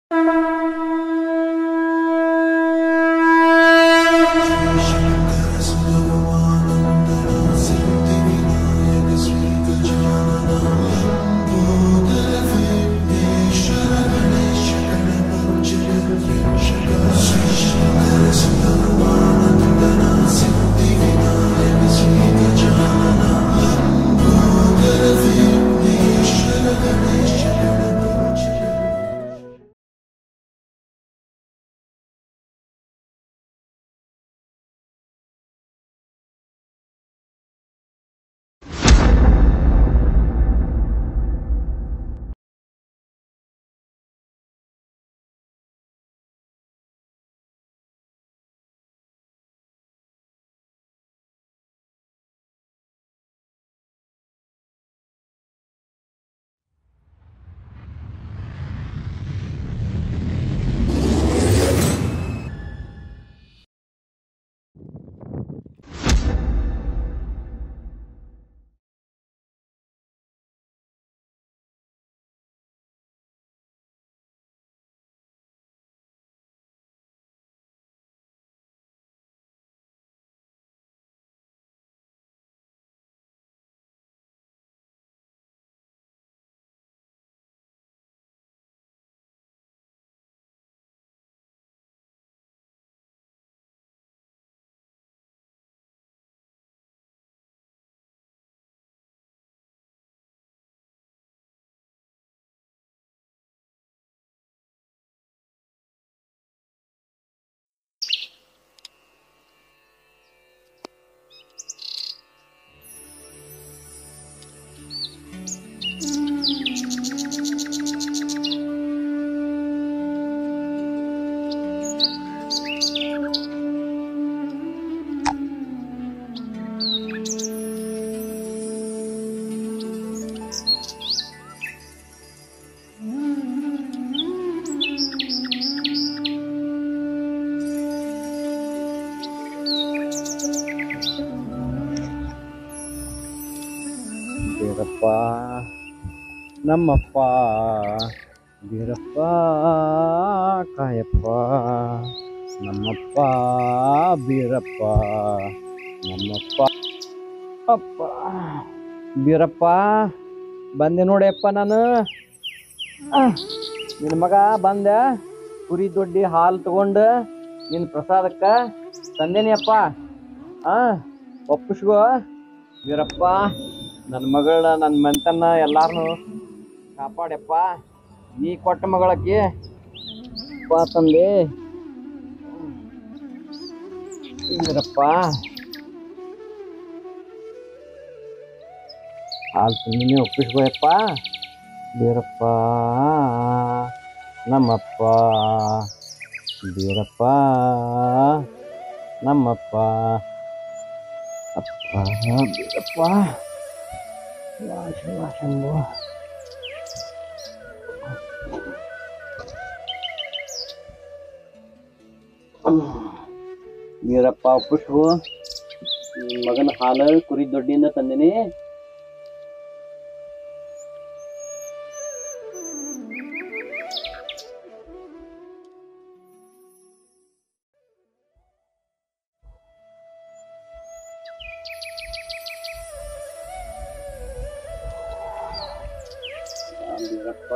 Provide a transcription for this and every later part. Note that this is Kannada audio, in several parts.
ಬೀರಪ್ಪ ನಮ್ಮಪ್ಪ ಬೀರಪ್ಪ ಕಾಯಪ್ಪ ನಮ್ಮಪ್ಪ ಬೀರಪ್ಪ ನಮ್ಮಪ್ಪ ಅಪ್ಪ ಬೀರಪ್ಪ ಬಂದೆ ನೋಡಿಯಪ್ಪ ನಾನು ನಿನ್ನ ಮಗ ಬಂದ ಕುರಿ ದೊಡ್ಡಿ ಹಾಲು ತಗೊಂಡು ನಿನ್ನ ಪ್ರಸಾದಕ್ಕೆ ತಂದೇನಿ ಅಪ್ಪ ಆ ಒಪ್ಪಿಸ್ಗೋ ವೀರಪ್ಪ ನನ್ನ ಮಗಳ ನನ್ನ ಮೆಂತನ್ನ ಎಲ್ಲಾರನು ಕಾಪಾಡ್ಯಪ್ಪ ನೀ ಕೊಟ್ಟ ಮಗಳಕ್ಕೆ ಅಪ್ಪ ತಂದೆ ವೀರಪ್ಪ ಹಾಲು ತಂದಿನಿ ಒಪ್ಪಿಸ್ಕೋಯಪ್ಪ ಬೀರಪ್ಪ ನಮ್ಮಪ್ಪ ಬೀರಪ್ಪ ನಮ್ಮಪ್ಪ ಅಪ್ಪ ಬೀರಪ್ಪ ವಾಶ ವಾಶಂಬು ಬೀರಪ್ಪ ಪುಷ್ಪು ನಿನ್ ಮಗನ ಹಾಲು ಕುರಿ ದೊಡ್ಡಿಯಿಂದ ತಂದಿನಿ ಆ, ಬೀರಪ್ಪ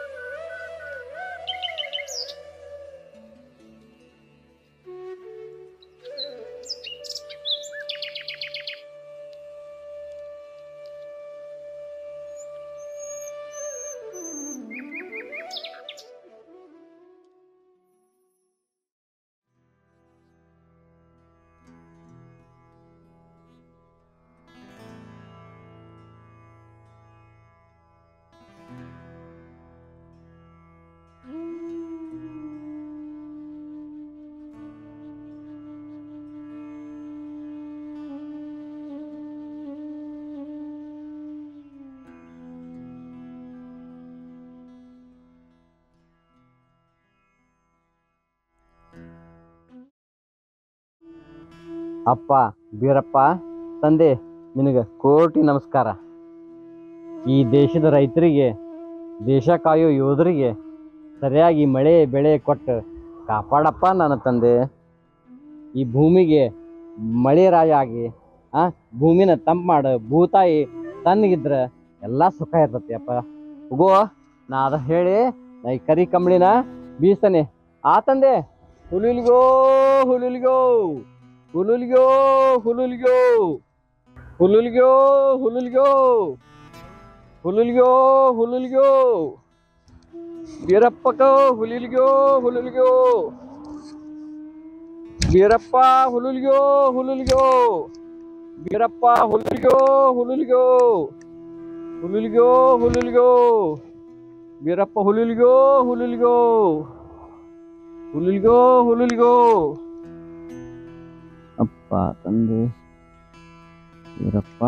ಅಪ್ಪ ಬೀರಪ್ಪ ತಂದೆ ನಿನಗೆ ಕೋಟಿ ನಮಸ್ಕಾರ ಈ ದೇಶದ ರೈತರಿಗೆ ದೇಶ ಕಾಯೋ ಯೋಧರಿಗೆ ಸರಿಯಾಗಿ ಮಳೆ ಬೆಳೆ ಕೊಟ್ಟು ಕಾಪಾಡಪ್ಪ ನನ್ನ ತಂದೆ ಈ ಭೂಮಿಗೆ ಮಳೆ ರಾಯ ಆಗಿ ಆ ಭೂಮಿನ ತಂಪು ಮಾಡು ಭೂತಾಯಿ ತಣ್ಣಗಿದ್ರ ಎಲ್ಲ ಸುಖ ಇರ್ತತಿ ಅಪ್ಪ ಹೋಗೋ ನಾ ಅದ ಹೇಳಿ ನಾ ಈ ಕರಿ ಕಂಬಳಿನ ಬೀಸ್ತಾನೆ ಆ ತಂದೆ ಹುಲುಲ್ಗೋ ಹುಲುಲ್ಗೋ ಹುಲುಲ್ಗೋ ಹುಲುಲ್ಗೋ ಹುಲುಲ್ಗೋ ಹುಲುಲ್ಗೋ ಹುಲುಲ್ಗೋ ಹುಲುಲ್ಗೋ ಬೀರಪ್ಪಕೋ ಹುಲಿಲ್ಗೋ ಹುಲುಲ್ಗೋ ಬೀರಪ್ಪ ಹುಲುಲ್ಗೋ ಹುಲುಲ್ಗೋ ಬೀರಪ್ಪ ಹುಲುಲ್ಗೋ ಹುಲುಲ್ಗೋ ಹುಲುಲ್ಗೋ ಹುಲುಲ್ಗೋ ಬೀರಪ್ಪ ಹುಲುಲ್ಗೋ ಹುಲುಲ್ಗೋ ಹುಲುಲ್ಗೋ ಹುಲುಲ್ಗೋ ಅಪ್ಪ ತಂದೆ ಬೀರಪ್ಪ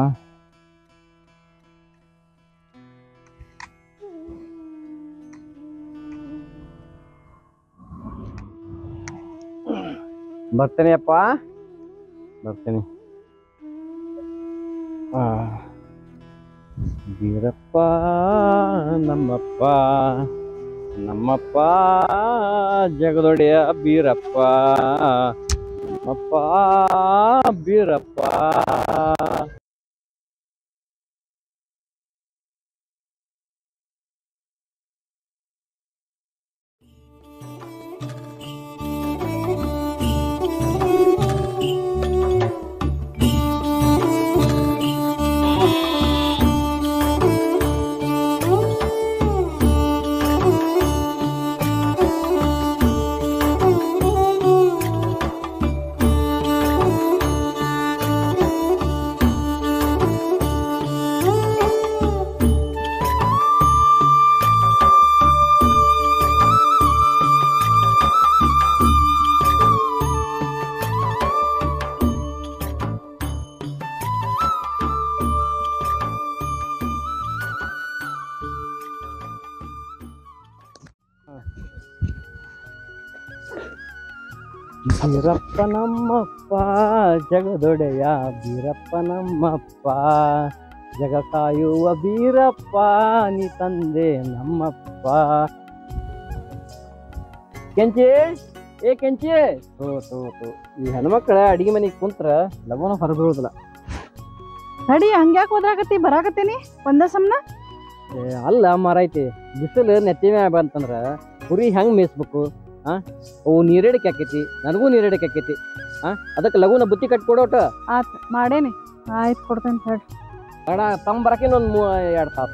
ಬರ್ತೇನೆ ಅಪ್ಪ ಬರ್ತೇನೆ ಆ. ಬೀರಪ್ಪ ನಮ್ಮಪ್ಪ ನಮ್ಮಪ್ಪ ಜಗದೊಡೆಯ ಬೀರಪ್ಪ ನಮ್ಮಪ್ಪ ಬೀರಪ್ಪ ಬೀರಪ್ಪ ನಮ್ಮಪ್ಪ ಜಗದೊಡೆಯ ಬೀರಪ್ಪ ನಮ್ಮಪ್ಪ ಜಗ ಕಾಯುವ ಬೀರಪ್ಪ ನೀ ತಂದೆ ನಮ್ಮಪ್ಪ ಕೆಂಚಿ ಏ ಕೆಂಚಿ ತೋ ತೋ ತೋ ಈ ಹೆಣ್ಮಕ್ಳ ಅಡಿಗೆ ಮನೆಗೆ ಕುಂತ್ರ ಲಗುನ ಹೊರಬರೋದಿಲ್ಲ ನಡಿ ಹಂಗ್ಯಾಕ್ ಓದಾಕತ್ತಿ ಬರಾಕತ್ತೀನಿ ಒಂದ ಸಮನ ಏ, ಅಲ್ಲ ಮಾರೈತಿ ಬಿಸಿಲು ನೆತ್ತಿ ಮ್ಯಾಗ ಬಂತಂದ್ರ ಕುರಿ ಹೆಂಗ್ ಮೇಯಿಸ್ಬೇಕು ಆ ಅವು ನೀರೇಡಿಕೆ ಆಕೈತಿ ನನಗೂ ನೀರೇಡಿಕೆ ಆಕೈತಿ ಆ ಅದಕ್ಕೆ ಲಗುನ ಬುತ್ತಿ ಕಟ್ಟಿ ಕೊಡೋಟ ಆತ್ ಮಾಡೇನಿ ಆಯ್ತು ಕೊಡ್ತೇನೆ ಹೇಳಿ ಅಣ್ಣ ತಮ್ಮ ಬರಕಿನ ಒಂದು ಮೂ ಎರಡು ತಾಸು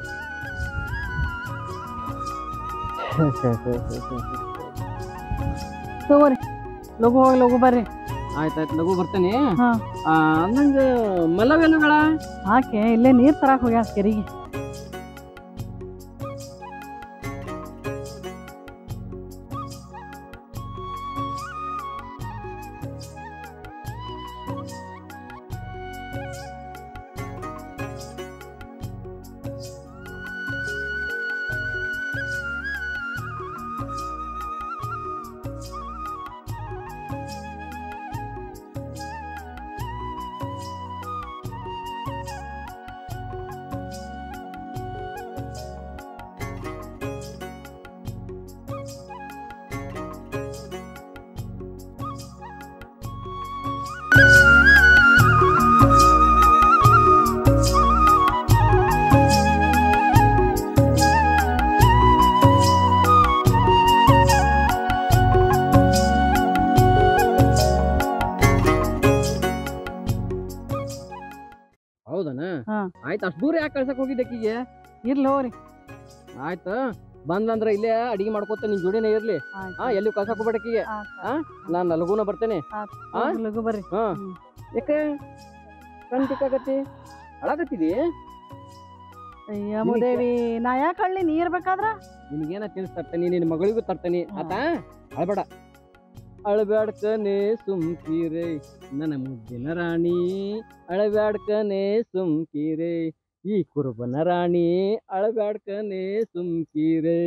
ತಗೋರಿ ಲಘು ಹೋಗಿ ಲಘು ಬರ್ರಿ ಆಯ್ತಾಯ್ತು ಲಘು ಬರ್ತೇನೆ ಹಾ. ನಂಗೆ ಮಲ್ಲವೆಲ್ಲುಗಳ ಆಕೆ ಇಲ್ಲೇ ನೀರ್ ತರಾಕ್ ಹೋಗ್ಯಾಳ ಕೆರಿಗೆ ಹೌದನ ಹಾ. ಆಯ್ತು ಅಷ್ಟು ದೂರ ಯಾಕೆ ಕಳ್ಸಕ್ ಹೋಗಿದ್ದೆ ಆಕಿಗೆ ಇರ್ಲಿ ಹೋಗ್ರಿ ಆಯ್ತು ಬಂದ್ಲಂದ್ರ ಇಲ್ಲೇ ಅಡಿಗೆ ಮಾಡ್ಕೊತ ನಿನ್ ಜೋಡಿನೇ ಇರ್ಲಿ ಆಯ್ತ್ ಹಾ ಎಲ್ಲಿ ಕಳ್ಸಕ್ ಹೋಗ್ಬೇಡ ಆಕಿಗೆ ಆಯ್ತ್ ನಾನು ಲಘುನ ಬರ್ತೇನೆ ಆಯ್ತ್ ಆ? ಲಘು ಲಘು ಬರ್ರಿ ಹಾ ಹ್ಮ್. ಯಾಕೆ ಕಣ್ ತಿಕ್ಕಾಗತ್ತಿ ಅಳಾಗತ್ತಿದಿ ಅಯ್ಯ ಮುದೇವಿ ನಾ ಯಾಕೆ ಹಳ್ಳಿ ನೀ ಇರ್ಬೇಕಾದ್ರ ನಿನಗೇನ ತಿನ್ಸ್ ತರ್ತೀನಿ ನಿನ್ನ ಮಗಳಿಗೂ ತರ್ತೀನಿ ಆತಾ ಅಳ್ಬೇಡ ಅಳಬ್ಯಾಡ್ಕನೆ ಸುಮ್ಕೀರೆ ನನ್ನ ಮುದ್ದಿನ ರಾಣಿ ಅಳಬ್ಯಾಡ್ಕನೆ ಸುಮ್ಕೀರೆ ಈ ಕುರುಬನ ರಾಣಿ ಅಳಬ್ಯಾಡ್ಕನೆ ಸುಮ್ಕೀರೆ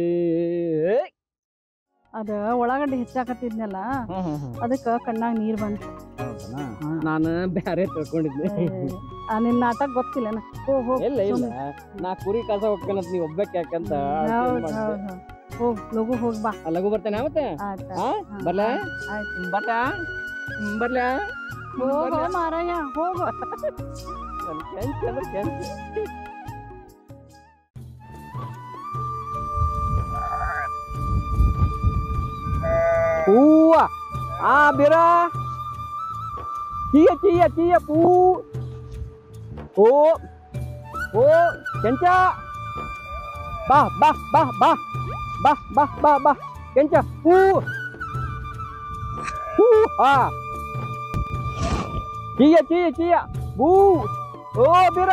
ಅದ ಒಳಗಡೆ ಹೆಚ್ಚಾಕತ್ತಿದ್ನಲ್ಲ ಅದಕ್ಕ ಕಣ್ಣಾಗ ನೀರ್ ಬಂತು ಹೌದನಾ ಹಾ. ನಾನು ಬ್ಯಾರೆ ತಿಳ್ಕೊಂಡಿದ್ದೆ ಆ, ನಿನ್ ನಾಟಕ ಗೊತ್ತಿಲ್ಲ ಹೋ ಹೋ ಇಲ್ಲ ಇಲ್ಲ ನಾ ಕುರಿ ಕಾಸ ಹೋಗ್ಕನತ್ ನೀವ್ ಒಬ್ಬಕ್ಕೆ ಯಾಕಂತ ಅಳ್ತೀನಿ ಹೌದ್ ಮಾಡಿದ್ದೆ. ಹೌದ್ ಹೌದ್. ಹೋಗ್ ಲಘು ಹೋಗ್ ಬಾ ಲಘು ಬರ್ತೇನೆ ಮತ್ತೆ ಆಯ್ತ ಹಾ ಬರ್ಲ ಆಯ್ತು ಬರ್ಲ ಬರ್ಲ ಹೋಗೋ ಮಾರಾಯ ಹೋಗು ಕೆಂಚ ಅಂದ್ರೆ ಕೆಂಚ ಹೂವ ಆ ಬಿರ ಚೀಯ ಚೀಯ ಚೀಯ ಪೂ ಓ ಓ ಕೆಂಚ ಬಾ ಬಾ ಬಾ ಬಾ ಬಾ ಬಾ ಬಾ ಬಾ ಕೆಂಚ ಪೂ ಹೂ ಹಾ ಚೀಯ ಚೀಯ ಚೀಯ ಬೂ ಓ ಬಿರ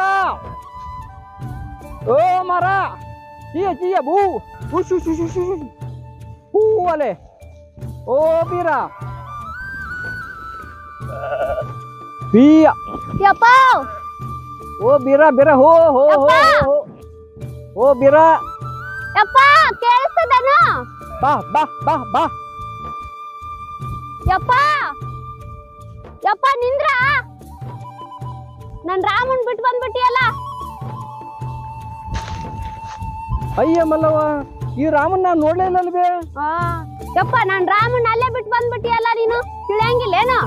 ಓ ಮರ ಚೀಯ ಚೀಯ ಬೂ ಉಶ್ ಉಶ್ ಉಶ್ ಉಶ್ ಉಶ್. ಹೂ ಅಲೆ ಓ ಬೀರ ಬೀಯ ಯಪ್ಪ ಓ ಬೀರ ಬೀರ ಹೋ ಹೋ ಹೋ ಹೋ ಓ ಬೀರ ಯಪ್ಪ ಕೇಳಿಸ್ತದನ ಬಾ ಬಾ ಬಾ ಬಾ ಯಪ್ಪ ಯಪ್ಪ ನಿಂದ್ರ ನನ್ ರಾಮನ್ ಬಿಟ್ಟು ಬಂದ್ಬಿಟ್ಟಿಯಲ್ಲ ಅಯ್ಯ ಮಲ್ಲವ್ವ ಈ ರಾಮನ್ ನಾ ನೋಡ್ಲೇ ಇಲ್ಲ ಅಲ್ವೇ ಆ, ಯಪ್ಪ ನನ್ ರಾಮನ್ ಅಲ್ಲೇ ಬಿಟ್ಟು ಬಂದ್ಬಿಟ್ಟಿಯಲ್ಲ ನೀನು ತಿಳಿಯಂಗಿಲ್ಲೇನು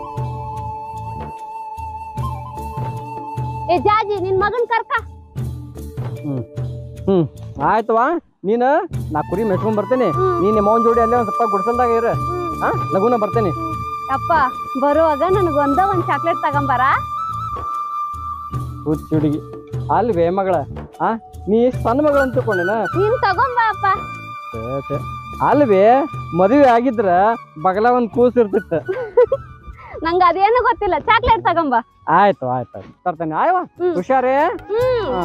ಏ ಜಾಜಿ ನಿನ್ ಮಗನ್ ಕರ್ಕ ಹ್ಮ್ ಹ್ಮ್ ಆಯ್ತವಾ ನೀನ ನಾ ಕುರಿ ಮೆಸ್ಕೊಂಡ್ ಬರ್ತೇನೆ ಹ್ಮ್. ನೀನ್ ನಿಮ್ಮ ಅವನ್ ಜೋಡಿ ಅಲ್ಲೇ ಒಂದ್ ಸ್ವಲ್ಪ ಗುಡ್ಸಲ್ದಾಗ ಇರ ಹಾ ಲಗುನ ಬರ್ತೇನೆ ಯಪ್ಪ ಬರುವಾಗ ನನಗ್ ಒಂದ ಒಂದ್ ಚಾಕ್ಲೇಟ್ ತಗೊಂಬರ ಹುಚ್ಚ ಹುಡುಗಿ ಅಲ್ವೇ ಮಗಳ ಆ ನೀ ಸಣ್ಣ ಮಗಳ ಅಂತ ತಿಳ್ಕೊಂಡೇನ ನೀನ್ ತಗೊಂಬ ಅಪ್ಪ ಛೇ, ಛೇ. ಅಲ್ವೇ ಮದುವೆ ಆಗಿದ್ರ ಬಗಲ ಒಂದ್ ಕೂಸ್ ಇರ್ತಿತ್ತ ನಂಗ ಅದೇನು ಗೊತ್ತಿಲ್ಲ ಚಾಕ್ಲೇಟ್ ತಗೊಂಬ ಆಯ್ತು ಆಯ್ತು ಆಯ್ತು ತರ್ತೇನೆ ಆಯ್ವ ಹ್ಮ್. ಹುಷಾರೇ ಹ್ಮ್ ಹಾ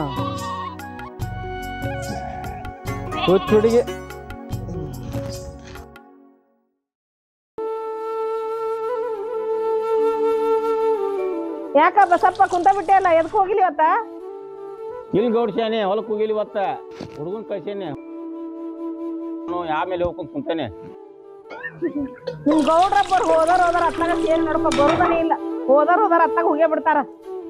ಹುಚ್ಚ ಹುಡುಗಿ ಯಾಕ ಬಸಪ್ಪ ಕುಂತ ಬಿಟ್ಟೆ ಎದಕ್ ಹೋಗಿಲಿ ಇವತ್ತ ಇಲ್ಲಿ ಗೌಡ್ಸ್ಯಾನೆ ಹೊಲಕ್ಕೆ ಹೋಗಿಲಿ ಇವತ್ತ ಹುಡುಗನ್ ಕಳ್ಸೇನೆ ನಾನು ಆಮೇಲೆ ಹೋಗ್ಕೊಂಡ್ ಕುಂತೇನೆ ನಿಮ್ ಗೌಡ್ರಬ್ಬರ್ ಹೋದರ್ ಹೋದರ್ ಅತ್ತಾಗ ಸೇರಿ ನೋಡಪ್ಪ ಬರುದನೇ ಇಲ್ಲ ಹೋದರ್ ಹೋದರ್ ಅತ್ತಾಗ ಹೋಗೇ ಬಿಡ್ತಾರ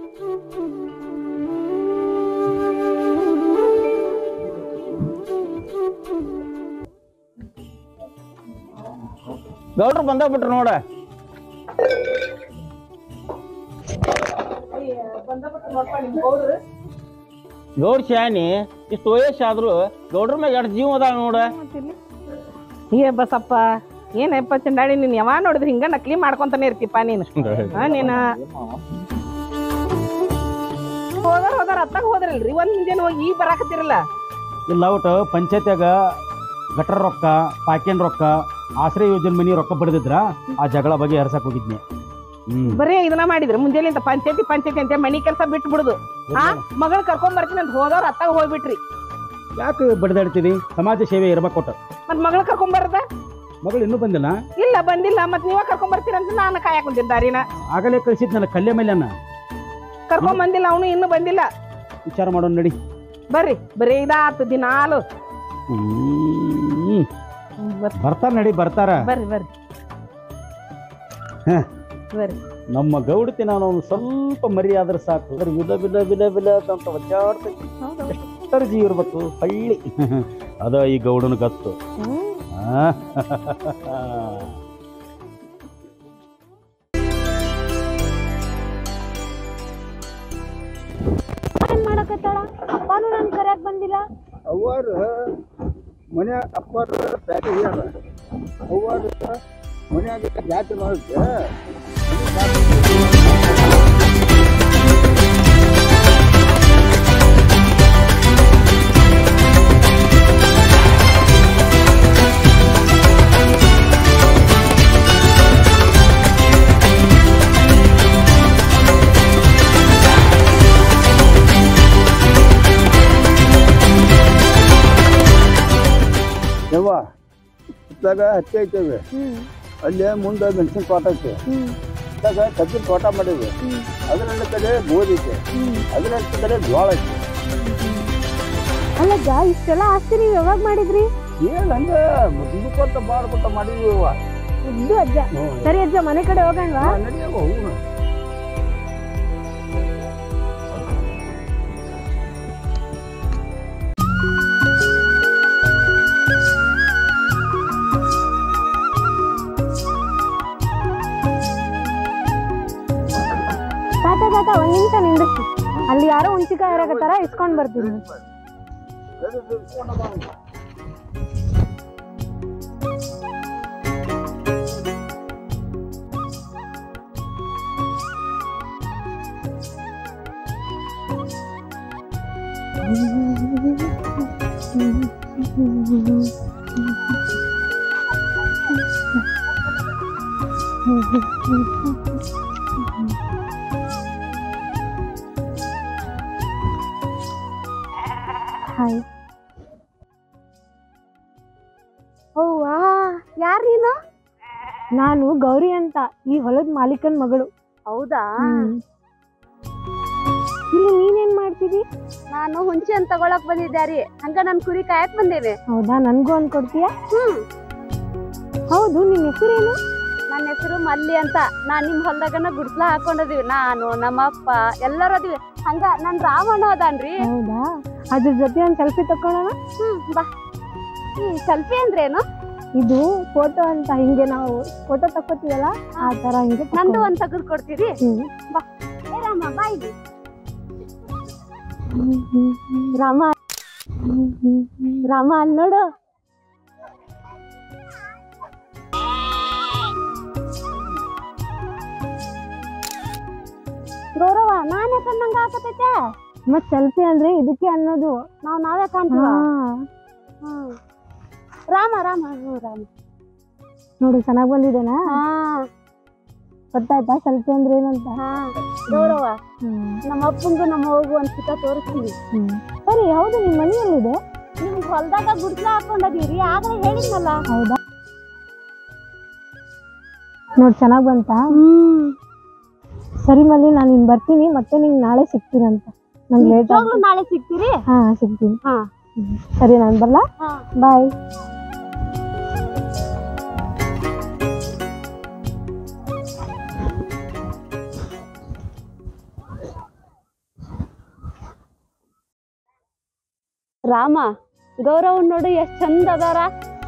ಗೌಡ್ರು ಬಂದ ಬಿಟ್ರು ನೋಡ ಗೌಡ್ ಶಾನಿ ಇಷ್ಟು ವಯಸ್ಸಾದ್ರು ಗೌಡ್ರ ಮ್ಯಾಗ ಎರಡು ಜೀವ ಅದಾವ ನೋಡ ಏ ಬಸಪ್ಪ ಏನಪ್ಪ ಚಂಡಾಳಿ ನೀನ್ ಯಾವಾಗ ನೋಡಿದ್ರೆ ಹಿಂಗ ನಕಲಿ ಮಾಡ್ಕೊಂತಾನೆ ಇರ್ತಿಪ್ಪ ನೀನು ಹಾ ನೀನ ಹೋದರ್ ಹೋದರ್ ಅತ್ತಾಗ ಹೋದ್ರಲ್ರಿ ಒಂದ್ ಮುಂಜಾನೆ ಹೋಗಿ ಈಗ ಬರಾಕತ್ತಿರಲ್ಲ ಇಲ್ಲ ಒಟ್ಟು ಪಂಚಾಯತ್ಯಾಗ ಗಟರ್ ರೊಕ್ಕ ಪಾಕೆನ್ ರೊಕ್ಕ ಆಶ್ರಯ ಯೋಜನೆ ಮನಿ ರೊಕ್ಕ ಬಡ್ದಿದ್ರ ಆ ಜಗಳ ಬಗ್ಗೆ ಹರ್ಸಕ್ ಹೋಗಿದ್ನಿ ಹ್ಮ್ ಬರೀ ಇದನ್ನ ಮಾಡಿದ್ರು ಮುಂಜಾನೆ ಪಂಚಾಯತಿ ಪಂಚಾಯತಿ ಅಂತ ಮನಿ ಕೆಲಸ ಬಿಟ್ಟು ಬಿಡುದು ಹಾ ಮಗಳ್ ಕರ್ಕೊಂಡ್ ಬರ್ತೀನಿ ಅಂತ ಹೋದವ್ರ ಅತ್ತಾಗ ಹೋಗ್ಬಿಟ್ರಿ ಯಾಕೆ ಬಡ್ದಾಡ್ತೀರಿ ಸಮಾಜ ಸೇವೆ ಇರ್ಬೇಕು ಕೊಟ್ಟು ಮತ್ ಮಗಳ್ ಕರ್ಕೊಂಡ್ ಬರದ ಮಗಳು ಇನ್ನೂ ಬಂದಿಲ್ಲ ಇಲ್ಲ ಬಂದಿಲ್ಲ ಮತ್ ನೀವ ಕರ್ಕೊಂಡ್ ಬರ್ತೀರಂತ ನಾನು ಕಾಯಕ್ ಕುಂತಿದ್ದಾರಿನ ಆಗಲೇ ಕಳಿಸಿದ್ ನನ್ನ ಕಲ್ಯ ಮೇಲೆನ ಕರ್ಕೊಂಡ್ ಬಂದಿಲ್ಲ ಅವನು ಇನ್ನೂ ಬಂದಿಲ್ಲ ವಿಚಾರ ಮಾಡೋಣ ನಡಿ ಬರ್ರಿ ಬರೀ ಇದಾತು ದಿನಾಲು ಹ್ಮ್ ಬರ್ರಿ ಬರ್ತಾರ ನಡಿ ಬರ್ತಾರ ಬರ್ರಿ ಬರ್ರಿ ಹ. ಬರ್ರಿ ನಮ್ಮ ಗೌಡತಿ ನಾನು ಅವ್ನು ಸ್ವಲ್ಪ ಮರಿ ಆದ್ರೆ ಸಾಕು ಅದ್ರ ವಿಧ ವಿಧ ವಿಧ ವಿಧ ಅಂತ ಒದ್ದಾಡ್ತೈತಿ ಎಷ್ಟರ ಜೀವ ಇರ್ಬೇಕು ಹಳ್ಳಿ ಅದ ಈ ಗೌಡನ ಗತ್ತು ಆ? ಏನ್ ಮಾಡಕತ್ತಾಳ ಅಪ್ಪನೂ ನನ್ ಕರ್ಯಾಕ್ ಬಂದಿಲ್ಲ ಅವ್ವಾರು ಮನ್ಯಾಗ ಅಪ್ಪಾರ ಪ್ಯಾಟಿ ಹೇಳ್ಯಾರ ಅವ್ವಾರು ಮನ್ಯಾಗ ಜಾತ್ರೆ ಮಾಡೋಕ್ಕೆ ಯವ್ವ ಇತ್ತಾಗ ಹತ್ತಿ ಐತೇವೆ ಅಲ್ಲೇ ಮುಂದೆ ಮೆಣಸಿನ ತೋಟ ಐತೆ ಇತ್ತಾಗ ಕಬ್ಬಿನ ತೋಟ ಮಾಡಿದ್ವಿ ಅದರ ಕಡೆ ಗೋಧಿ ಐತೆ ಅದರ ಕಡೆ ಜೋಳ ಐತೆ ಅಲ್ಲಜ್ಜ ಇಷ್ಟೆಲ್ಲ ಆಸ್ತಿ ನೀವ್ ಯಾವಾಗ ಮಾಡಿದ್ರಿ ಏನ್ ಹಂಗ ದುಡ್ಕೊತ ಮಾಡ್ಕೊತ ಮಾಡಿದ್ವಿ ಯವ್ವ ಉದ್ದು ಅಜ್ಜ ಸರಿ ಅಜ್ಜ ಮನೆ ಕಡೆ ಹೋಗಣ್ವಾ ನಡಿಯವ ಹೂವು ಒಂದ್ ನಿಮಿಷ ನಿಂದಿರ್ಸಿ ಅಲ್ಲಿ ಯಾರೋ ಹುಂಚಿಕಾಯಿ ಹರಕತ್ತಾರ ಇಸ್ಕೊಂಡ್ ಬರ್ತೀನಿ ಹಾಯ್ ಅವ್ವಾ ಯಾರ್ ನೀನು ನಾನು ಗೌರಿ ಅಂತ ಈ ಹೊಲದ ಮಾಲೀಕನ್ ಮಗಳು ಹೌದಾ ಇಲ್ಲಿ ನೀನೇನ್ ಮಾಡ್ತಿದಿ ನಾನು ಹುಂಚಿ ಅಂತ ತಗೊಳಕ್ ಬಂದಿದ್ದೆ ರೀ ಹಂಗ ನನ್ ಕುರಿ ಕಾಯಕ್ ಬಂದೇನೆ ಹೌದಾ ನನ್ಗೂ ಒಂದ್ ಕೊಡ್ತೀಯಾ ಹ್ಮ್ ಹೌದು ನಿನ್ ಹೆಸರೇನು ನನ್ನ ಹೆಸರು ಮಲ್ಲಿ ಅಂತ ನಾನ್ ನಿಮ್ ಹೊಲ್ದಾಗನ ಗುಡ್ಸ್ಲ ಹಾಕೊಂಡಿದೀವಿ ನಾನು ನಮ್ಮ ಅಪ್ಪ ಎಲ್ಲರೂ ಅದೀವಿ ಹಂಗ ನನ್ ರಾಮಣ್ಣ ಅದಾನ್ರಿ ಹೌದಾ ಅದ್ರ ಜೊತೆ ಒಂದ್ ಸೆಲ್ಫಿ ತಕೊಳ್ಳೋಣ ಹ್ಮ್ ಬಾ ಹ್ಮ್ ಸೆಲ್ಫಿ ಅಂದ್ರೇನು ಇದು ಫೋಟೋ ಅಂತ ಹಿಂಗೆ ನಾವು ಫೋಟೋ ತಕ್ಕೋತೀವಲ್ಲ ಆ ತರ ಹಿಂಗೆ ನಂದು ತಕ್ಕೊಳ್ಳೋಣ. ಒಂದ್ ತಗದ್ ಕೊಡ್ತೀರಿ ಹ್ಮ್. ಏ ರಾಮ ಬಾ ಇಲ್ಲಿ ರಾಮ ರಾಮ ಅಲ್ಲಿ ನೋಡು ಗೌರವ ನಾನೇ ಕಣ್ಣಂಗ ಹಾಕತೈತೆ ಮತ್ ಸೆಲ್ಫಿ ಅಂದ್ರೆ ಇದಕ್ಕೆ ಅನ್ನೋದು ನಾವ್ ನಾವೇ ಕಾಣ್ತೀವ ಹಾ. ಹ್ಮ್ ರಾಮ ರಾಮ ಹ್ಮ್ ರಾಮ ನೋಡು ಚೆನ್ನಾಗ್ ಬಂದಿದ್ದೇನಾ ಹಾ ಗೊತ್ತಾಯ್ತಾ ಸೆಲ್ಫಿ ಅಂದ್ರೆ ಏನಂತ ಹಾ ಗೌರವ ಹ್ಮ್. ನಮ್ಮ ಅಪ್ಪಂಗೂ ನಮ್ಮ ಹೋಗು ಒಂದ್ ಚಿಕ್ಕ ತೋರಿಸ್ತೀನಿ ಹ್ಮ್. ಸರಿ ಹೌದು ನಿಮ್ ಮನೆಯಲ್ಲಿದೆ ನಿಮ್ ಹೊಲ್ದಾಗ ಗುಡ್ಸ್ಲ ಹಾಕೊಂಡದೀರಿ ಆಗ್ಲೇ ಹೇಳಿದ್ನಲ್ಲ ಹೌದಾ ನೋಡ್ ಚೆನ್ನಾಗ್ ಬಂತಾ ಸರಿ ಮಲ್ಲಿ ನಾನು ಇನ್ ಬರ್ತೀನಿ ಮತ್ತೆ ನಿಂಗೆ ನಾಳೆ ಸಿಗ್ತೀನಂತ ನಂಗೆ ಲೇಟ್ ನಿಜವಾಗ್ಲೂ ನಾಳೆ ಸಿಗ್ತೀರಿ ಹಾ ಸಿಗ್ತೀನಿ ಹಾ. ಹ್ಮ್. ಸರಿ ನಾನು ಬರ್ಲಾ ಹಾ. ಬಾಯ್ ರಾಮ ಗೌರವ್ ನೋಡು ಎಷ್ಟ್ ಚಂದ ಅದಾರ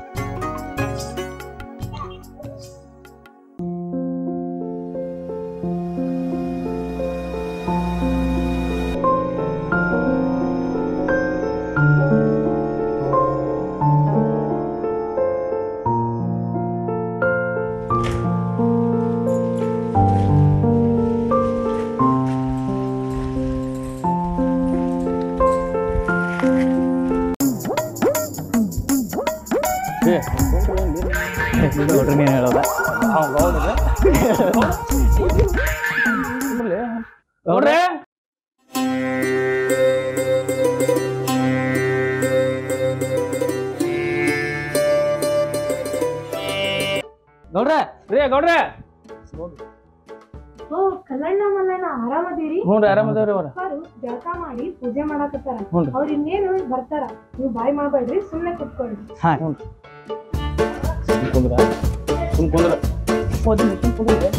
ನೋಡ್ರಿ ಗೌಡ್ರ ರೇ ಗೌಡ್ರ ಓ ಕಲ್ಲಣ್ಣ ಮಲ್ಲಣ್ಣ ಆರಾಮದಿರಿ ಹ್ಞೂ ರೀ ಆರಾಮದವ್ರಿ ಅವ್ರ ಜಳಕ ಮಾಡಿ ಪೂಜೆ ಮಾಡಕತ್ತಾರ ಹ್ಞೂ ರೀ. ಅವ್ರ ಇನ್ನೇನು ಬರ್ತಾರ ನೀವು ಬಾಯ್ ಮಾಡ್ಬೇಡ್ರಿ ಸುಮ್ನೆ ಕುತ್ಕೊಳ್ರಿ ಹಾಂ ಸುಮ್ ಕುಂದ್ರ ಸುಮ್ ಕುಂದ್ರ ಓದಿ ಸುಮ್ ಕುಂದ್ರ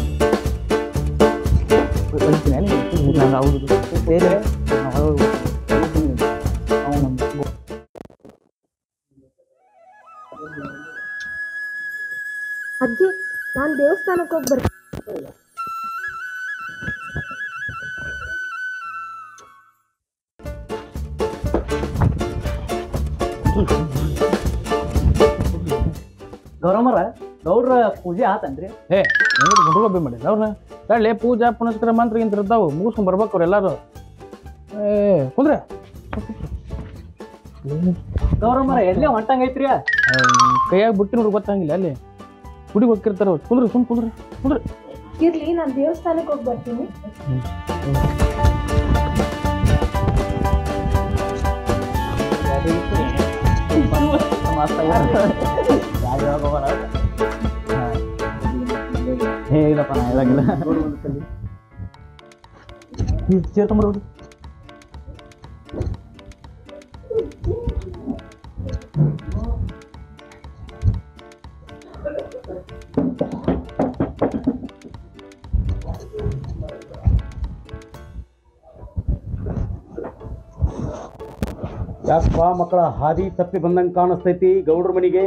ಹೌದು ಬೇರೆ ಅಜ್ಜಿ ನಾನ್ ದೇವಸ್ಥಾನಕ್ಕೆ ಹೋಗಿ ಬರ್ತೀನಿ ಗೌರಮ್ಮರ ಗೌಡ್ರ ಪೂಜೆ ಆತನ್ರಿ ಏ ಹೆಂಗ್ ಗುಂಡ್ರಗೊಬ್ಬೆ ಮಾಡಿಲ್ಲ ಅವ್ರನ್ನ ತಳ್ಳಿ ಪೂಜಾ ಪುನಸ್ಕಾರ ಮಂತ್ರ ಗಿಂತ್ರ ಇರ್ತಾವು ಮುಗಿಸ್ಕೊಂಡ್ ಬರ್ಬೇಕು ಅವ್ರು ಎಲ್ಲಾರು ಏ ಕುಂದ್ರೆ ಗೌರಮ್ಮರ ಎಲ್ಲೇ ಹೊಂಟಂಗೈತ್ರಿ ಕೈಯಾಗ ಬಿಟ್ಟು ನೋಡ್ರಿ ಗೊತ್ತಾಗಿಲ್ಲ ಅಲ್ಲಿ ಗುಡಿಗೆ ಹೋಗಿರ್ತಾರ ಅವ್ರು ಕುಂದ್ರಿ ಸುಮ್ ಕುಂದ್ರಿ ಇರ್ಲಿ ನಾನ್ ದೇವಸ್ಥಾನಕ್ಕೆ ಹೋಗಿ ಬರ್ತೀನಿ ಏ ಇಲ್ಲಪ್ಪ ನಾ ಹೇಳಂಗಿಲ್ಲ ಚೇರ್ ತೊಂಬರ್ಬೋದು ಯಾಕಪ್ಪ ಮಕ್ಕಳ ಹಾದಿ ತಪ್ಪಿ ಬಂದಂಗೆ ಕಾಣಿಸ್ತೈತಿ ಗೌಡ್ರ ಮನಿಗೆ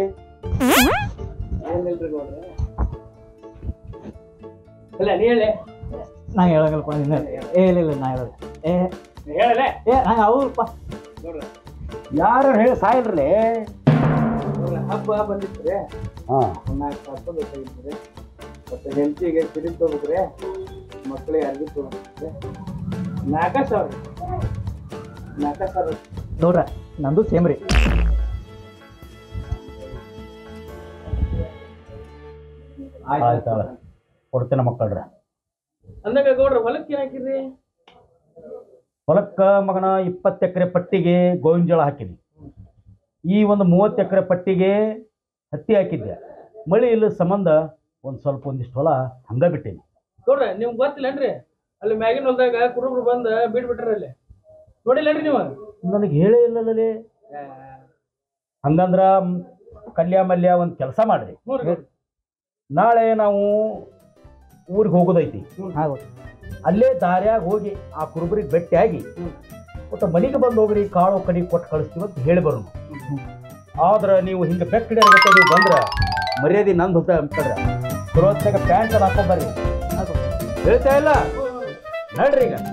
ಇಲ್ಲ ನೀ ಹೇಳಿ ನಾ ಹೇಳಂಗಲ್ಪ ನಿನ್ನ ಏ ಇಲ್ಲ ಇಲ್ಲ ನಾ ಹೇಳಲ್ಲ ಏ ಹೇಳಲೆ ಏ ನಂಗೆ ಅವ್ರಪ್ಪ ಯಾರು ಹೇಳಿ ಸಾಯಿಲ್ರಲೇ ಹಬ್ಬ ಬಂದಿತ್ತು ಹಾ ನಾಲ್ಕು ಸಾವಿರ ರೂಪಾಯಿ ಬೇಕಾಗಿತ್ತು ಮತ್ತೆ ಹೆಲ್ತಿಗೆ ಸಿಲಿಂಡ್ ತೊಗೋಬೇಕ್ರೆ ಮಕ್ಕಳಿಗೆ ಅರ್ಬಿ ತೊಗೋಬೇಕ್ರೆ ನಾಲ್ಕ ಸಾವಿರ ನಾಲ್ಕ ಸಾವಿರ ನೋಡ್ರ ನಂದು ಸೇಮ್ ರೀ ಆಯ್ತಾಳ ಕೊಡ್ತೇನೆ ಮಕ್ಕಳ್ರ ಅಂದಾಗ ಗೌಡ್ರ ಹೊಲಕ್ಕೆ ಏನ್ ಹಾಕಿರಿ ಹೊಲಕ್ಕ ಮಗನ ಇಪ್ಪತ್ತು ಎಕರೆ ಪಟ್ಟಿಗೆ ಗೋವಿನ ಜೋಳ ಹಾಕಿನಿ ಈ ಒಂದು ಮೂವತ್ತು ಎಕರೆ ಪಟ್ಟಿಗೆ ಹತ್ತಿ ಹಾಕಿದ್ದೆ ಮಳೆ ಇಲ್ಲ ಸಂಬಂಧ ಒಂದು ಸ್ವಲ್ಪ ಒಂದಿಷ್ಟು ಹೊಲ ಹಂಗ ಬಿಟ್ಟೀನಿ ಗೌಡ್ರ ನಿಮ್ಗೆ ಗೊತ್ತಿಲ್ಲನ್ರಿ ಅಲ್ಲಿ ಮ್ಯಾಗಿನ ಹೊಲದಾಗ ಕುರುಬ್ರು ಬಂದ ಬಿಡ್ ಬಿಟ್ರ ಅಲ್ಲಿ ನೋಡಿಲ್ಲನ್ರಿ ನೀವು ನನಗೆ ಹೇಳೇ ಇಲ್ಲಲ್ಲೇ ಹಂಗಂದ್ರ ಮ್, ಕಲ್ಯ ಮಲ್ಯ ಒಂದು ಕೆಲಸ ಮಾಡ್ರಿ ನೋಡ್ರಿ ನಾಳೆ ನಾವು ಊರಿಗೆ ಹೋಗೋದೈತಿ ಹೌದು. ಅಲ್ಲೇ ದಾರ್ಯಾಗ ಹೋಗಿ ಆ ಕುರುಬರಿಗೆ ಭೇಟಿಯಾಗಿ ಒಟ್ಟು ಮನೆಗೆ ಬಂದು ಹೋಗ್ರಿ ಕಾಳು ಕಡಿ ಕೊಟ್ಟು ಕಳಿಸ್ತೀವಿ ಅಂತ ಹೇಳಿ ಬರೋಣ ಆದ್ರೆ ನೀವು ಹಿಂಗೆ ಬೆಕ್ಕಿಡಿಯರ್ಗತ್ತೆ ನೀವು ಬಂದ್ರೆ ಮರ್ಯಾದೆ ನಂದು ಹೊತ್ತ ಅಂತಾರೆ ಬರೋತ್ನಾಗ ಪ್ಯಾಂಟ್ ಎಲ್ಲ ಹಾಕೊಂಬರ್ರಿ ಹೇಳ್ತಾ ಇಲ್ಲ ನಡ್ರಿ ಈಗ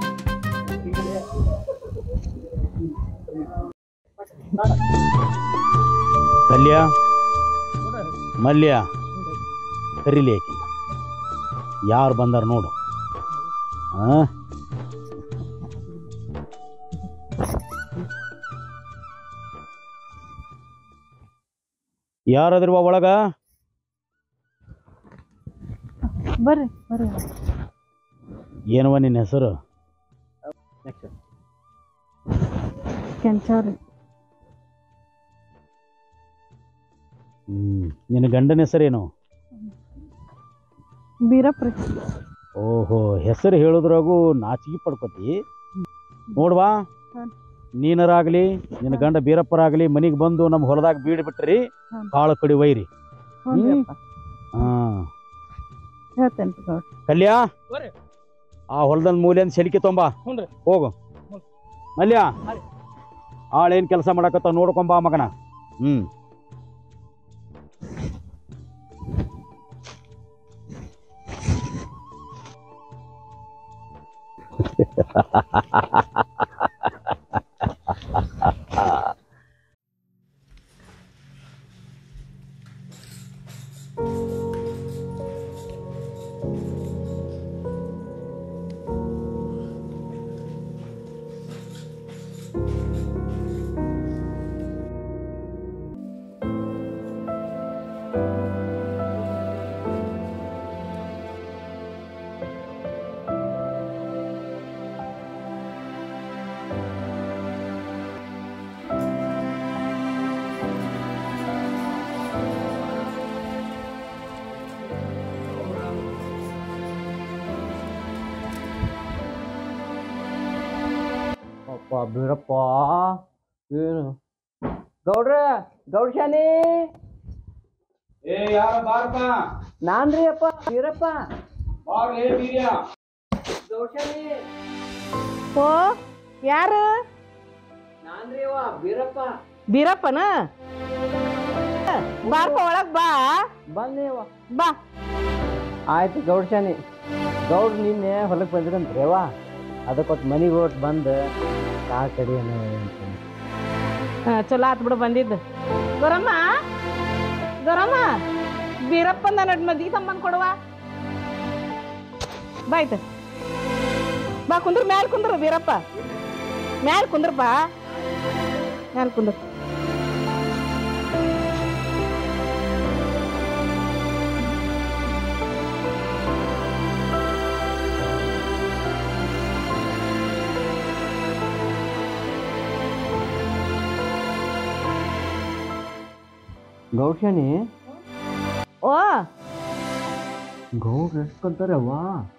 ಕಲ್ಯ ಮಲ್ಯ ಕರೀಲಿ ಆಕಿ ಯಾರು ಬಂದಾರ ನೋಡು ಆ ಯಾರದ್ರವ ಒಳಗ ಬರ್ರಿ ಬರ್ರಿ ಏನವ ನಿನ್ನ ಹೆಸರು ಕೆಂಚಾವ್ರಿ ಹ್ಮ್ ನಿನ್ನ ಗಂಡನ ಹೆಸರೇನು ಬೀರಪ್ರಿ ಓಹೋ ಹೆಸರು ಹೇಳೋದ್ರಾಗೂ ನಾಚಿಕೆ ಪಡ್ಕೋತಿ ನೋಡ್ವಾ ಹ್ಮ್. ನೀನರಾಗ್ಲಿ ನಿನ್ನ ಗಂಡ ಬೀರಪ್ಪರಾಗ್ಲಿ ಮನಿಗೆ ಬಂದು ನಮ್ಮ ಹೊಲದಾಗ ಬೀಡ್ ಬಿಟ್ರಿ ಹ್ಮ್. ಕಾಳು ಕಡಿ ಒಯ್ರಿ ಹ್ಞೂ ಹಾ ಹೇಳ್ತೇನೆ ಗೌಡ್ರ ಕಲ್ಯಾ ಬರ್ರಿ. ಆ ಹೊಲದ ಮೂಲೆಯಿಂದ ಸೆಲಿಕೆ ತೊಂಬ ಹ್ಞೂನ್ರಿ. ಹೋಗು ಮಲ್ಯ ಆಳೇನ್ ಕೆಲಸ ಮಾಡಕತ್ತ ನೋಡ್ಕೊಂಬ ಮಗನ ಹ್ಮ್ ಅಪ್ಪ ಬೀರಪ್ಪ ಏನು ಗೌಡ್ರ ಗೌಡ್ಶಾನಿ ಏ ಯಾರ ಬಾರಪ್ಪ ನಾನ್ರಿ ಅಪ್ಪ ಬೀರಪ್ಪ ಬಾರ್ಲೇ ಬೀರ್ಯ ಗೌಡ್ಶಾನಿ ಓ ಯಾರು ನಾನ್ರಿ ಅವ್ವ ಬೀರಪ್ಪ ಬೀರಪ್ಪನ ಬಾರ್ಪ ಒಳಗ್ ಬಾ ಬಂದೆ ಅವ್ವ ಬಾ ಆಯ್ತು ಗೌಡ್ಶಾನಿ ಗೌಡ್ ನಿನ್ನೆ ಹೊಲಕ್ಕೆ ಬಂದ್ರಂತ್ರಿ ಅವ್ವ ಅದಕ್ಕೊಟ್ಟು ಮನೆಗೆ ಹೊಟ್ಟು ಬಂದು ಕಾಳು ಕಡಿ ಅನ್ನೋ ಅಂತೀನಿ. ಹಾ, ಚಲೋ ಆತ್ ಬಿಡು ಬಂದಿದ್ದು ಗೌರಮ್ಮ ಗೌರಮ್ಮ ಬೀರಪ್ಪಂದ ನಡ್ ಮದ್ಗಿ ಸಂಬಂಧ ಕೊಡುವ ಬಾಯ್ತು ಬಾ ಕುಂದ್ರ ಮ್ಯಾಲ್ ಕುಂದ್ರ ಬೀರಪ್ಪ ಮ್ಯಾಲ್ ಕುಂದ್ರ ಬಾ ಮ್ಯಾಲ್ ಕುಂದ್ರ ಗೌಡ್ಶಾನಿ ಓ ಗೌಡ್ರು ಎಷ್ಟು ಕಂತಾರೆ ಅವ್ವ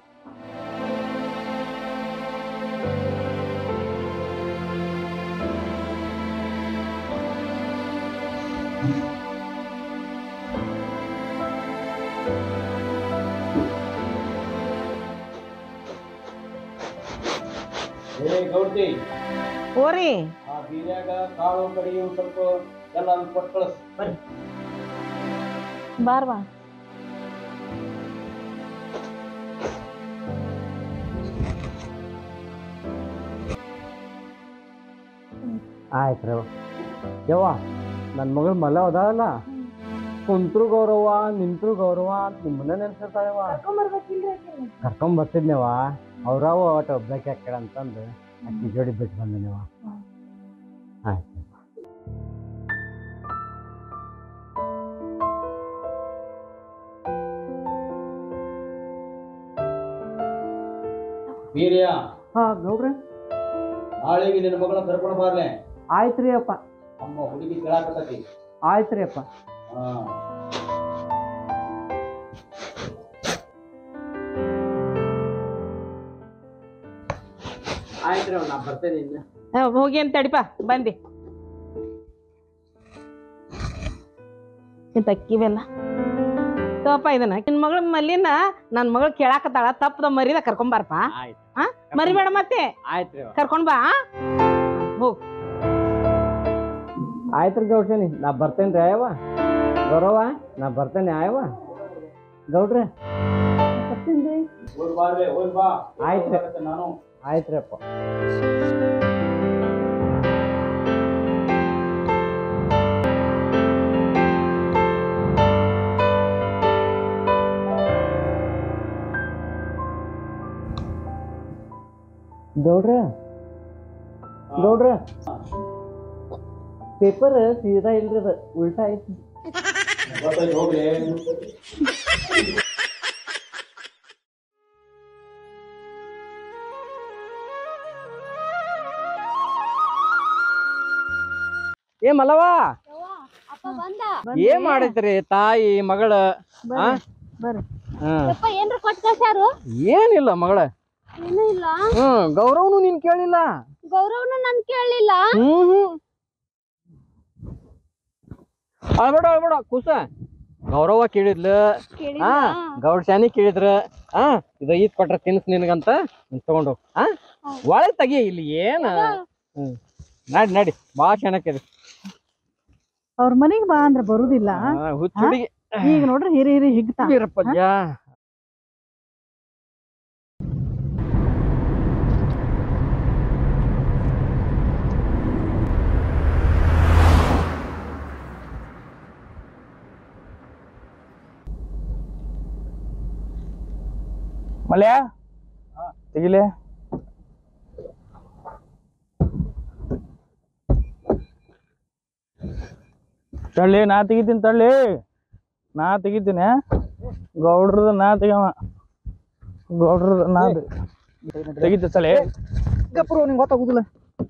ಏ ಗೌಡ್ತಿ ಓರಿ ಆ ಬೀರ್ಯಾಗ ಕಾಳು ಕಡಿ ಒಂದ್ ಸ್ವಲ್ಪ ಎಲ್ಲ ಕೊಟ್ಟು ಕಳಿಸ್ ಬರ್ರಿ ಬಾರ್ ಬಾ ಆಯ್ತು ರೀ ಯವ್ವ ನನ್ನ ಮಗಳು ಮಲ್ಲ ಅದಾವಲ್ಲ ಕುಂತ್ರು ಗೌರವ ನಿಂತ್ರು ಗೌರವ ಅಂತ ನಿಮ್ಮನ್ನ ನೆನ್ಸಿರ್ತಾಳೆವ ಕರ್ಕೊಂಡ್ ಬರ್ತಿದ್ನೇವ ಅವ್ರವ ಒಟ್ಟು ಒಬ್ಬಕ್ಕೆ ಹಾಕ್ಯಾಳ ಅಂತಂದು ಅಕ್ಕಿ ಜೋಡಿ ಬಿಟ್ಟು ಬಂದನೇವ ಆಯ್ತು ವೀರ್ಯ ಹಾ ನೋಡ್ರಿ ನಾಳೆಗೆ ನಿನ್ನ ಮಗಳನ್ನ ಕರ್ಕೊಂಡು ಬಾರ್ಲೆ ಆಯ್ತ್ರಿ ಅಪ್ಪ ಅಮ್ಮ ಹುಡುಗಿ ಕೇಳಾಕತ್ತತಿ ಆಯ್ತ್ರಿ ಅಪ್ಪ ಹಾ ಆಯ್ತು ರೀ ನಾ ಬರ್ತೇನೆ ಇನ್ನು ಆ, ಹೋಗಿ ಅಂತ ತಡಿಪ ಬಂದಿ ಇಂತ ಅಕ್ಕಿವೆಲ್ಲ ತಪ್ಪ ಇದನ್ನ ನಿನ್ ಮಗಳ ಮಲ್ಲಿನ ನನ್ ಮಗಳು ಕೇಳಾಕತ್ತಾಳ ತಪ್ಪದ ಮರಿದ ಕರ್ಕೊಂಬಾರಪ್ಪ ಆಯ್ತು ಹಾ ಮರಿಬೇಡ ಮತ್ತೆ ಆಯ್ತು ರೀ ಕರ್ಕೊಂಡ್ ಬಾ ಹೋಗ್ ಆಯ್ತು ರೀ ಗೌಡ್ಸೇನಿ ನಾ ಬರ್ತೇನೆ ರೀ ಆಯವ್ವ ಗೌರವ ನಾ ಬರ್ತೇನೆ ಆಯವ್ವ ಗೌಡ್ರೆ ಹೋಗಿ ಬಾರ್ಲೆ ಹೋಗಿ ಬಾ ಆಯ್ತು ರೀ ಬರುತ್ತೆ ನಾನು ಆಯ್ತು ರೀ ಅಪ್ಪ ಗೌಡ್ರ ಗೌಡ್ರ ಪೇಪರ್ ಸೀದಾ ಇಲ್ರಿ ಅದು ಉಲ್ಟಾ ಐತಿ ಗೊತ್ತಾಯ್ತು ಹೋಗ್ಲಿ ಏ ಮಲವ ಅಪ್ಪ ಬಂದ ಏನ್ ಮಾಡೈತ್ರಿ ತಾಯಿ ಮಗಳ ಆ? ಬರ್ರಿ ಹ್ಮ್ ಯಪ್ಪ ಏನ್ರ ಕೊಟ್ ಕಳ್ಸ್ಯಾರು ಏನಿಲ್ಲ ಮಗಳ ಏನೂ ಇಲ್ಲ ಹ್ಮ್ ಗೌರವನು ನೀನ್ ಕೇಳಿಲ್ಲ ಗೌರವ್ನು ನನ್ ಕೇಳಲಿಲ್ಲ ಹ್ಮ್ ಹ್ಮ್ ಅಳ್ಬೇಡ ಅಳ್ಬೇಡ ಕುಸ ಗೌರವ ಕೇಳಿದ್ಲು ಹಾ ಗೌಡ್ ಶಾನಿ ಕೇಳಿದ್ರ ಹಾ ಇದು ಈದ್ ಕೊಟ್ರ ತಿನ್ಸ್ ನಿನಗಂತ ನೀನ್ ತಗೊಂಡು ಹಾ ಒಳಗ್ ತೆಗಿ ಇಲ್ಲಿ ಏನ ಹ್ಮ್ ನಡಿ ನಡಿ ಬಾಳ ಚೆನ್ನಾಗಿದೆ ಅವ್ರ ಮನೆಗ್ ಬಾ ಅಂದ್ರ ಬರುದಿಲ್ಲ ಹುಚ್ಚುಡಿಗೆ ಈಗ ನೋಡ್ರಿ ಹಿರಿ ಹಿರಿ ಹಿಗ್ತಾ ವೀರಪ್ಪಜ್ಜ ಮಲ್ಯ ತೆಗಿಲೆ ತಳ್ಳಿ ನಾ ತೆಗಿತೀನಿ ತಳ್ಳಿ ನಾ ತೆಗಿತೀನಿ ಗೌಡ್ರದ ನಾ ತೆಗವ ಗೌಡ್ರದ ನಾ ತೆಗಿತ ಸಲೆ ಗಪ್ಪರು ನಿಂಗೆ ಗೊತ್ತಾಗುದಿಲ್ಲ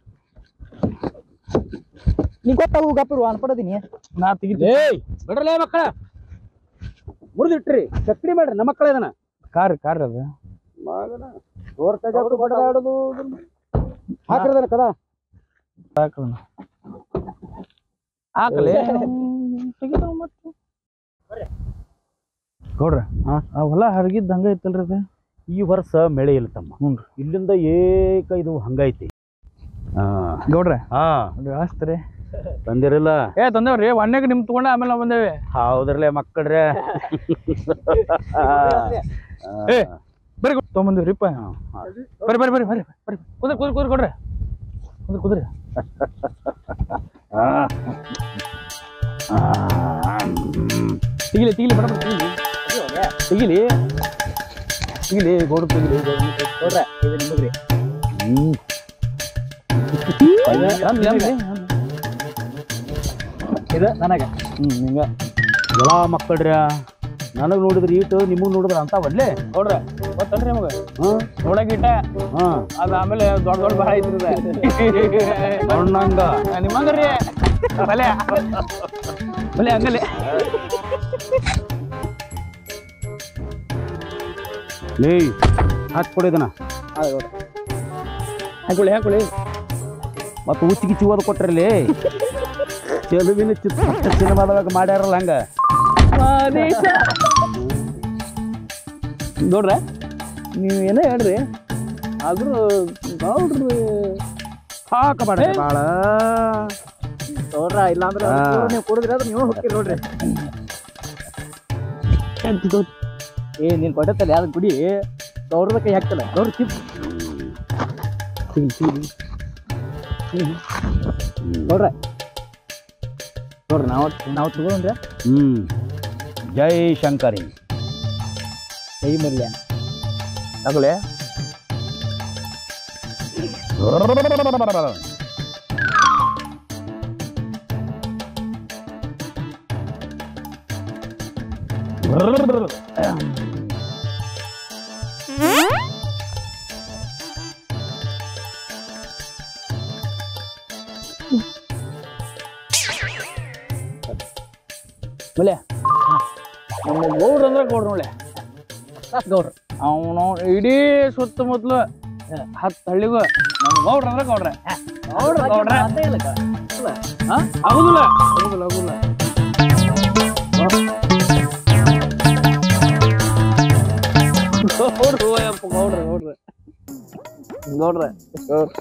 ನಿಂಗೆ ಗೊತ್ತಾಗು ಗಪ್ಪರು ಅನ್ಪಡದೀನಿ ನಾ ತೆಗಿತೀನಿ ಏಯ್ ಬಿಡ್ರಲೇ ಮಕ್ಕಳ ಮುರಿದಿಟ್ರಿ ಚಕ್ರಿ ಮಾಡ್ರಿ ನಮ್ಮ ಮಕ್ಕಳ ಇದನ್ನ ಕಾರ್ ಕಾರ್ ಅದು ತೋರ್ ತೆಗೆದು ಬಡದಾಡೋದು ಹಾಕಿರ್ದಾನೆ ಕದ ಹಾಕಲ್ಲ ಹಾಕಲಿ ತೆಗಿತಾವ ಮತ್ತೆ ಗೌಡ್ರ ಆ ಹೊಲ ಹರಗಿದ್ದ ಹಂಗ ಐತಲ್ರಿ ಅದು ಈ ವರ್ಷ ಮಳೆ ಇಲ್ಲ ತಮ್ಮ ಹ್ಞೂ ಇಲ್ಲಿಂದ ಏಕ ಇದು ಹಂಗೈತಿ ಹಾ ಗೌಡ್ರ ಹಾ ಹಚ್ತಾರೆ ತಂದಿರಲ್ಲ ಏ ತಂದೇವ್ರಿ ಒಣ್ಣೆಗೆ ನಿಮ್ ತಗೊಂಡ ಆಮೇಲೆ ನಾವು ಬಂದೇವಿ ಹೌದ್ರಲ್ಲೇ ಮಕ್ಕಳ್ರೆ ಏ ಬರ್ರಿ ತೊಗೊಂಬಂದಿವ್ರಿಪ್ಪ ಬರ್ರಿ ಬರ್ರಿ ಬರ್ರಿ ಬರ್ರಿ ಬರ್ರಿ ಕುದ್ರಿ ಕುದ್ರಿ ಕುದ್ರಿ ಕೊಡ್ರಿ ಕುದ್ರಿ ಕುದ್ರಿ ತೆಗಿಲಿ ತೆಗಿಲಿ ಬಡ ಬಡ ತೆಗಿಲಿ ತೆಗಿಲಿ ತೆಗಿಲಿ ಗೋಡು ತೆಗಿಲಿ ನೋಡ್ರ ಇದು ನಿಮಗ್ರಿ ಹ್ಮ್ ಅಂದ್ಲಿ, ಅಂದ್ಲಿ, ಅಂದ್ಲಿ. ಇದು ನನಗ ಹ್ಮ್ ಹಿಂಗ ಎಲ್ಲ ಮಕ್ಕಳ್ರ ನನಗ್ ನೋಡಿದ್ರಿ ಈಟು ನಿಮಗ್ ನೋಡಿದ್ರ ಅಂತಾವಲ್ಲೇ ನೋಡ್ರ ಗೊತ್ತಲ್ರಿ ನಮಗ ಹ್ಮ್ ನೋಡಕ್ ಹಾ ಅದ ಆಮೇಲೆ ದೊಡ್ಡ ದೊಡ್ಡ ಭಾಳ ಐತ್ರಿ ಅಣ್ಣಂಗ ನಿಮ್ಮಂಗ್ರಿ ಬಲೆ ಬಲೆ ಹಂಗಲೆ ಲೇ ಹಾಕ್ಕೊಡಿದನ ಹಾಕೊಳ್ಳಿ ಹಾಕೊಳ್ಳಿ ಮತ್ತು ಉಚ್ಚಿಗೆ ಚಿವದು ಕೊಟ್ರಲ್ಲಿ ಚೆಲುವಿನ ಚಿತ್ರ ಸಿನಿಮಾದಾಗ ಮಾಡ್ಯಾರಲ್ಲ ಹಂಗ ನೋಡ್ರ ನೀವು ಏನೋ ಹೇಳ್ರಿ ಆದ್ರೂ ಗೌಡ್ರು ಹಾಕಬೇಡ ಬಾಳ ನೋಡ್ರ ಇಲ್ಲಾಂದ್ರ ಹಾ. ನೀವು ಕುಡಿದ್ರಿ ಅದು ನೀವು ಹೋಗ್ತೀರಿ ನೋಡ್ರಿ ಏ ನೀನ್ ಕೊಟ್ಟತ್ತಲ್ಲ ಯಾವ್ದು ಗುಡಿ ಗೌರದ ಕೈ ಹಾಕ್ತಲ್ಲ ಗೌರ ಚಿಪ್ ನೋಡ್ರ ನೋಡ್ರಿ ನಾವು ನಾವು ತಗೊಂಡ್ರೆ ಹ್ಮ್ ಜೈ ಶಂಕರಿ ಕೈ ಮರ್ಲ್ಯ ತಗೊಳ್ಳೆ ಮಲ್ಯ ನಮ್ಮ ಗೌಡ್ರ ಅಂದ್ರೆ ಗೌಡ್ರ ನೋಡ್ಲೆ ಗೌಡ್ರ ಅವನು ಇಡೀ ಸುತ್ತಮುತ್ತಲು ಹತ್ತು ಹಳ್ಳಿಗೂ ನಮ್ಮ ಗೌಡ್ರ ಅಂದ್ರೆ ಗೌಡ್ರ ಗೌಡ್ರ ಗೌಡ್ರ ಹಾ? ಆಗುದಿಲ್ಲ ಆಗುದಿಲ್ಲ ಆಗುದಿಲ್ಲ ಗೌಡ್ರು ಅಯ್ಯಪ್ಪ ಗೌಡ್ರ ಗೌಡ್ರ ಗೌಡ್ರ ಗೌಡ್ರ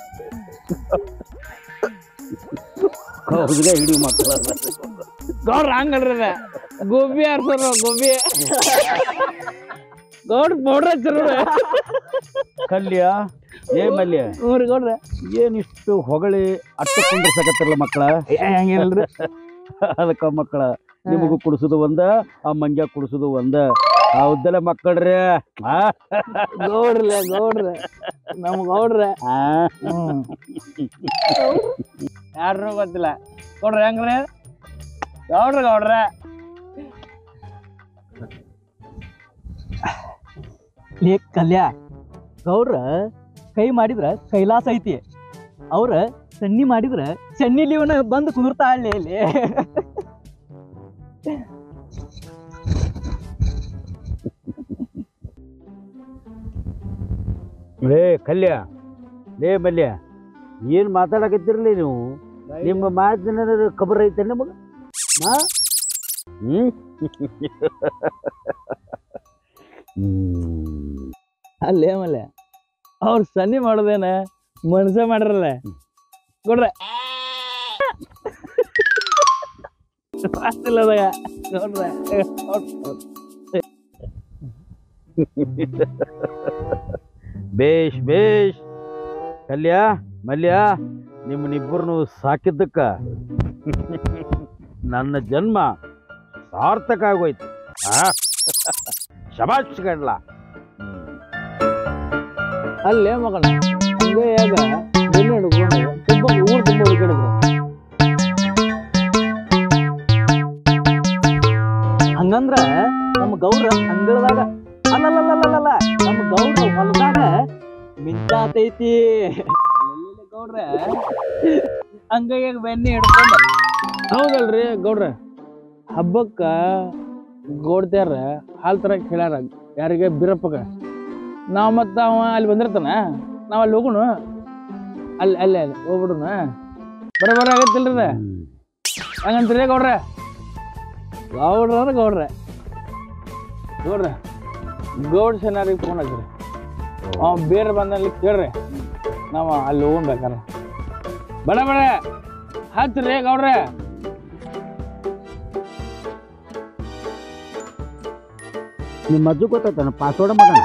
ಕೌದ್ಗೆ ಹಿಡಿ ಮಕ್ಕಳ ಗೌಡ್ರ ಹಂಗಲ್ರಿ ಅದ ಗೋಬಿ ಆರ್ಸೋರು ಗೋಬಿ ಗೌಡ್ರ ಪೌಡ್ರ್ ಹಚ್ಚಿರ ಕಲ್ಯ ಏ ಮಲ್ಯ ಹ್ಞೂ ಗೌಡ್ರ ಏನಿಷ್ಟು ಹೊಗಳಿ ಅಟ್ಟ ಕುಂಡ್ರಸಕತ್ತಿರಲ್ಲ ಮಕ್ಕಳ ಹಂಗೇನಲ್ರಿ ಅದಕ್ಕ ಮಕ್ಕಳ ನಿಮಗೂ ಕುಡಿಸೋದು ಒಂದ ಆ ಮಂಗ್ಯ ಕುಡಿಸೋದು ಒಂದ ಹೌದಲ್ಲ ಮಕ್ಕಳ್ರಿ ಆ? ಗೌಡ್ರಲೆ ಗೌಡ್ರ ನಮ್ ಗೌಡ್ರ ಆ? ಯಾರು ಗೊತ್ತಿಲ್ಲ ಗೌಡ್ರ ಹೆಂಗ್ರಿ ಗೌಡ್ರ ಗೌಡ್ರ ಲೇ ಕಲ್ಯ ಗೌಡ್ರ ಕೈ ಮಾಡಿದ್ರ ಕೈಲಾಸ ಐತಿ ಅವ್ರ ಸಣ್ಣಿ ಮಾಡಿದ್ರ ಸಣ್ಣಿಲಿ ಇವನ ಬಂದು ಕುದುರ್ತಾ ಅಲ್ಲಿ ಇಲ್ಲಿ ಲೇ ಕಲ್ಯ ಲೇ ಮಲ್ಯ ಏನ್ ಮಾತಾಡಕತ್ತಿರ್ಲಿ ನೀವು ನಿಮ್ಮ ಮಾತಿನ ಖಬರ್ ಐತೆ ನಿಮಗ ಹಾ ಹ್ಮ್ ಹ್ಮ್ ಅಲ್ಲೇ ಮಲ್ಲೆ ಅವ್ರ ಸನ್ನಿ ಮಾಡೋದೇನ ಮನ್ಸ ಮಾಡ್ರಲ್ಲ ಕೊಡ್ರೆ ಮಾತಿಲ್ಲ ಅದಾಗ ಗೌಡ್ರ ಬೇಷ್ ಬೇಷ್ ಕಲ್ಯ ಮಲ್ಯ ನಿಮ್ಮನ್ನಿಬ್ಬರನ್ನು ಸಾಕಿದ್ದಕ್ಕ ನನ್ನ ಜನ್ಮ ಸಾರ್ಥಕ ಆಗೋಯ್ತು ಆ? ಶಬಾಷ್ ಗಡ್ಲ ಅಲ್ಲೇ ಮಗನ ಹಂಗೆ ಯಾಗ ಬೆನ್ನು ಹಿಡ್ಕೊಂಡು ತುಂಬ ಊರು ತುಂಬ ಹುಡುಕಿಡಿದ್ರು ಹಂಗಂದ್ರ ನಮ್ಮ ಗೌಡ್ರ ಅಂಗಳದಾಗ ಅಲ್ಲಲ್ಲಲ್ಲಲ್ಲ ನಮ್ಮ ಗೌಡ್ರ ಹೊಲದಾಗ ಮಿಂಚಾತೈತಿ ಗೌಡ್ರ ಹಂಗಾಗ ಬೆನ್ನಿ ಹಿಡ್ಕೊಂಡು ಹೌದಲ್ರಿ ಗೌಡ್ರ ಹಬ್ಬಕ್ಕ ಗೋಡ್ತ್ಯಾರ ಹಾಲ್ ತರಕ್ ಹೇಳ್ಯಾರ ಯಾರಿಗೆ ಬೀರಪ್ಪಗ ನಾವ್ ಮತ್ತ ಅವ ಅಲ್ಲಿ ಬಂದಿರ್ತಾನ ನಾವ್ ಅಲ್ಲಿ ಹೋಗುಣ ಅಲ್ಲಿ ಅಲ್ಲೇ ಅಲ್ಲಿ ಹೋಗ್ಬಿಡುನ ಬರೋಬರ ಆಗತ್ತಿಲ್ರಿ ಅದ ಹಂಗಂತೀರಿ ಗೌಡ್ರ ಗೌಡ್ರ ಅಂದ್ರೆ ಗೌಡ್ರ ಗೌಡ್ರ ಗೌಡ್ ಸೇನಾರಿಗೆ ಫೋನ್ ಹಚ್ಚ್ರಿ ಅವ ಬೇರೆ ಬಂದಲ್ಲಿ ಕೇಳ್ರಿ ನಾವ ಅಲ್ಲಿ ಹೋಗೋಣ ಬೇಕಾರೆ ಬಡ ಬಡ ಹಚ್ಚ್ರಿ ಗೌಡ್ರೆ ನಿಮ್ಮ ಅಜ್ಜು ಗೊತ್ತಾಯ್ತಾನ ಪಾಸ್ವರ್ಡ್ ಮಗನ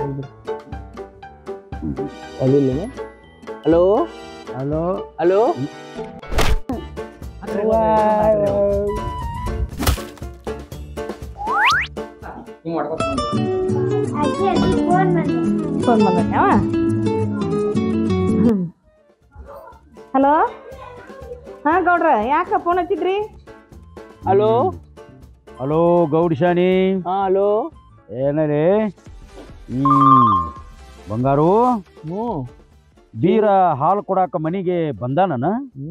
ಅಲ್ಲಿಲ್ಲ ಹಲೋ ಹಲೋ ಹಲೋ ಫೋನ್ ಬಂದವ ಹಲೋ ಹಾ ಗೌಡ್ರ ಯಾಕ ಫೋನ್ ಹಚ್ಚಿದ್ರಿ ಹಲೋ ಹಲೋ ಗೌಡಿಶಾನಿ ಹಾ ಹಲೋ ಏನರೇ ಹ್ಮ್ ಬಂಗಾರು ಹ್ಞೂ ಬೀರ ಹಾಲು ಕೊಡಾಕ ಮನಿಗೆ ಬಂದಾನನ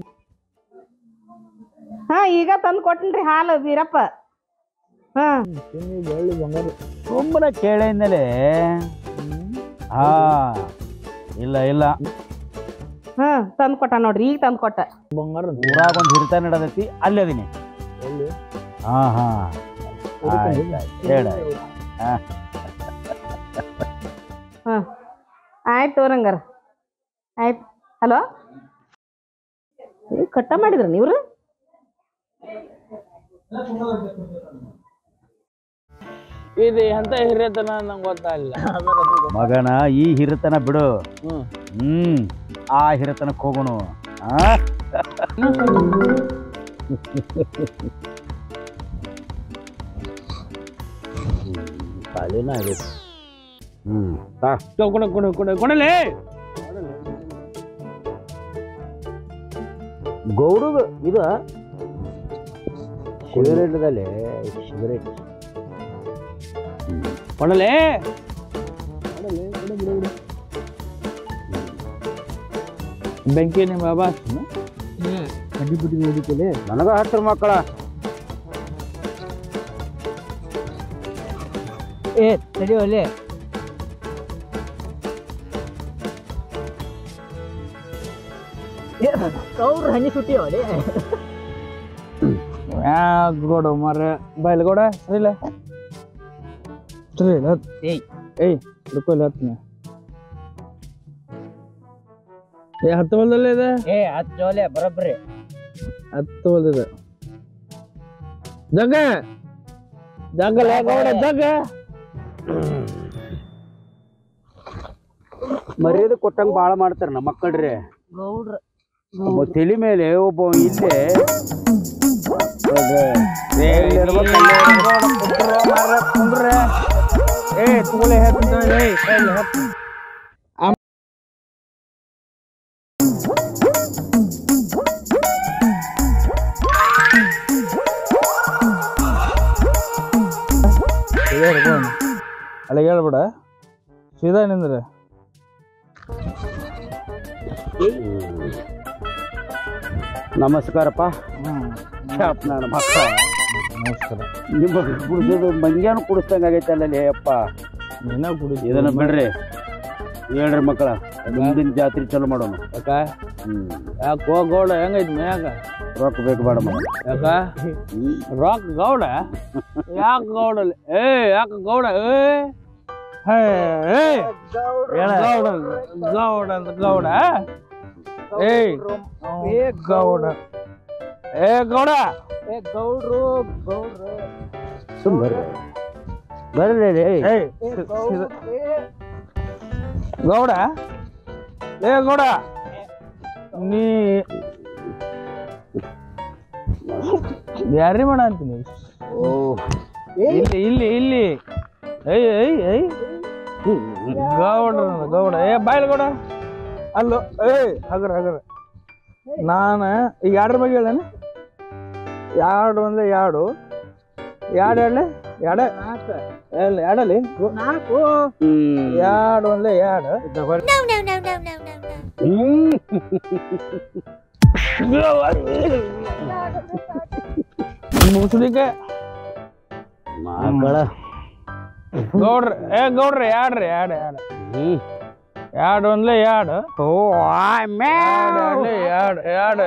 ಹಾ ಈಗ ತಂದು ಕೊಟ್ಟನ್ರಿ ಹಾಲು ವೀರಪ್ಪ ಹಾ ಬೆಳ್ಳಿ ಬಂಗಾರ ಸುಮ್ಮನೆ ಕೇಳಿದ್ಮೇಲೆ ಹಾ ಇಲ್ಲ ಇಲ್ಲ ಹಾ ತಂದು ಕೊಟ್ಟ ನೋಡ್ರಿ ಈಗ ತಂದು ಕೊಟ್ಟ ಬಂಗಾರ ಊರಾಗ ಒಂದು ಹಿರಿತ ನಡದೈತಿ ಅಲ್ಲಿ ಅದೀನಿ ಹಾ ಹಾ ಹೇಳ ಹಾ ಆಯ್ತು ತೋರಂಗಾರ ಆಯ್ತು ಹಲೋ ಕಟ್ಟ ಮಾಡಿದ್ರ ನೀವ್ರು ಇದು ಎಂತ ಹಿರಿಯತನ ನಂಗೆ ಗೊತ್ತಾಗಿಲ್ಲ ಮಗನ ಈ ಹಿರಿತನ ಬಿಡು ಹ್ಮ್ ಹ್ಮ್ ಆ ಹಿರಿತನಕ್ಕೆ ಹೋಗೋಣ ಆ ಖಾಲಿನ ಆಗೈತಿ ಹ್ಮ್ ಕೊಡ ಕೊಡ ಕೊಡ ಕೊಡಲೇ ಗೌಡಗ ಇದು ಸಿಗರೇಟ್ದಲ್ಲಿ ಸಿಗರೇಟ್ ಕೊಡಲೇ ಬೆಂಕಿ ನಿಮ್ಮ ಬಾಬಾ ಕಡ್ಡಿ ಬಿಟ್ಟು ಹೊಡಿತಲೆ ನನಗ ಹತ್ರ ಮಕ್ಕಳ ಏ ತಡಿಯೋಲೆ ಅವ್ರ ಹನಿ ಸುಟ್ಟಿಯೋಲೆ ಯಾಕೆ ಗೋಡ ಮರ ಬಯಲ್ಗೋಡ ಸರಿಲ್ಲ ಸರಿ ಇಲ್ಲ ಏಯ್. ಏಯ್ ಹಿಡ್ಕೊಲ್ಲ ಹತ್ನ ಏ ಹತ್ತು ಹೊಲ್ದಲ್ಲೇ ಇದೆ ಏ ಹಚ್ಚೋಲೆ ಬರೋಬ್ರಿ ಹತ್ತು ಹೊಲ್ದಿದೆ ಜಗ್ಗ ಜಗ್ಗಲ್ಲ ಗೌಡ ಜಗ್ಗ ಮರ್ಯಾದೆ ಕೊಟ್ಟಂಗ ಬಾಳ ಮಾಡ್ತಾರ ನಮ್ಮ ಮಕ್ಕಳ್ರಿ ಗೌಡ್ರ ಒಬ್ಬ ತಲಿ ಮೇಲೆ ಒಬ್ಬ ಇಲ್ಲೇ ಏ ತಗೊಳ್ಳಿ ಹತ್ತು ಏ ಇಲ್ಲಿ ಹತ್ತು ಅಲ್ಲ ಹೇಳ್ಬೇಡ ಸೀದಾ ನಿಂದ್ರೆ ನಮಸ್ಕಾರಪ್ಪ ಶಾಪ್ ನನ್ನ ಮಕ್ಕಳ ನಮಸ್ಕಾರ ನಿಮ್ಮ ಕುಡಿಸೋದು ಮಂಗ್ಯಾನು ಕುಡಿಸ್ದಂಗ ಆಗೈತೆ ಅಲ್ಲಲ್ಲಿ ಅಪ್ಪ ನೀನ ಕುಡಿ ಇದನ್ನ ಬಿಡ್ರಿ ಹೇಳ್ರಿ ಮಕ್ಕಳ ಮುಂದಿನ ಜಾತ್ರೆ ಚಲೋ ಮಾಡೋಣ ಯಾಕ ಹ್ಮ್ ಯಾಕೆ ಹೋ ಗೌಡ ಹೆಂಗೈತಿ ಮ್ಯಾಗ ರೊಕ್ಕ ಬೇಕು ಬೇಡ ಮಗ ಯಾಕ ರಾಕ್ ಗೌಡ ಯಾಕ ಗೌಡ ಏ ಯಾಕ ಗೌಡ ಏ ಹೇ ಏ ಗೌಡ ಗೌಡ ಅಂತ ಗೌಡ ಏಯ್ ಏ ಗೌಡ ಏ ಗೌಡ ಏ ಗೌಡ್ರು ಗೌಡ್ರು ಸುಮ್ ಬರ್ರಿ ಬರ್ರಿ ಏಯ್ ಏ ಸಿ- ಗೌಡ್ರು ಸಿದ- ಏ ಗೌಡ ಏ ಗೌಡ ನೀ ಯಾರ್ರಿ ಮಾಡ ಅಂತೀನಿ ಓ ಇಲ್ಲಿ ಇಲ್ಲಿ ಇಲ್ಲಿ ಏಯ್ ಏಯ್ ಏಯ್ ಗೌಡ ಗೌಡ ಏ ಬಾಯ್ಲ್ ಗೌಡ ಅಲ್ಲೋ ಏಯ್ ಹಗರ ಹಗರ ನಾನು ಈಗ ಎರಡ್ರ ಬಗ್ಗೆ ಹೇಳೇನ ಎರಡು ಅಂದ್ರೆ ಎರಡು ಎರಡು ಎರಡ್ಲೆ ಎರಡ ಎಲ್ಲ ಎರಡಲ್ಲಿ ನಾಲ್ಕು ಹ್ಮ್ ಎರಡು ಅಂದ್ರೆ ಎರಡು ಮುಸ್ಲಿಕ್ಕೆ ಮಕ್ಕಳ ಗೌಡ್ರ ಏ ಗೌಡ್ರ ಎರಡ್ರಿ ಎರಡು ಎರಡು ಹ್ಮ್ ಎರಡು ಒಂದ್ಲೆ ಎರಡು ಓ ಎರಡು ಎರಡು ಎರಡು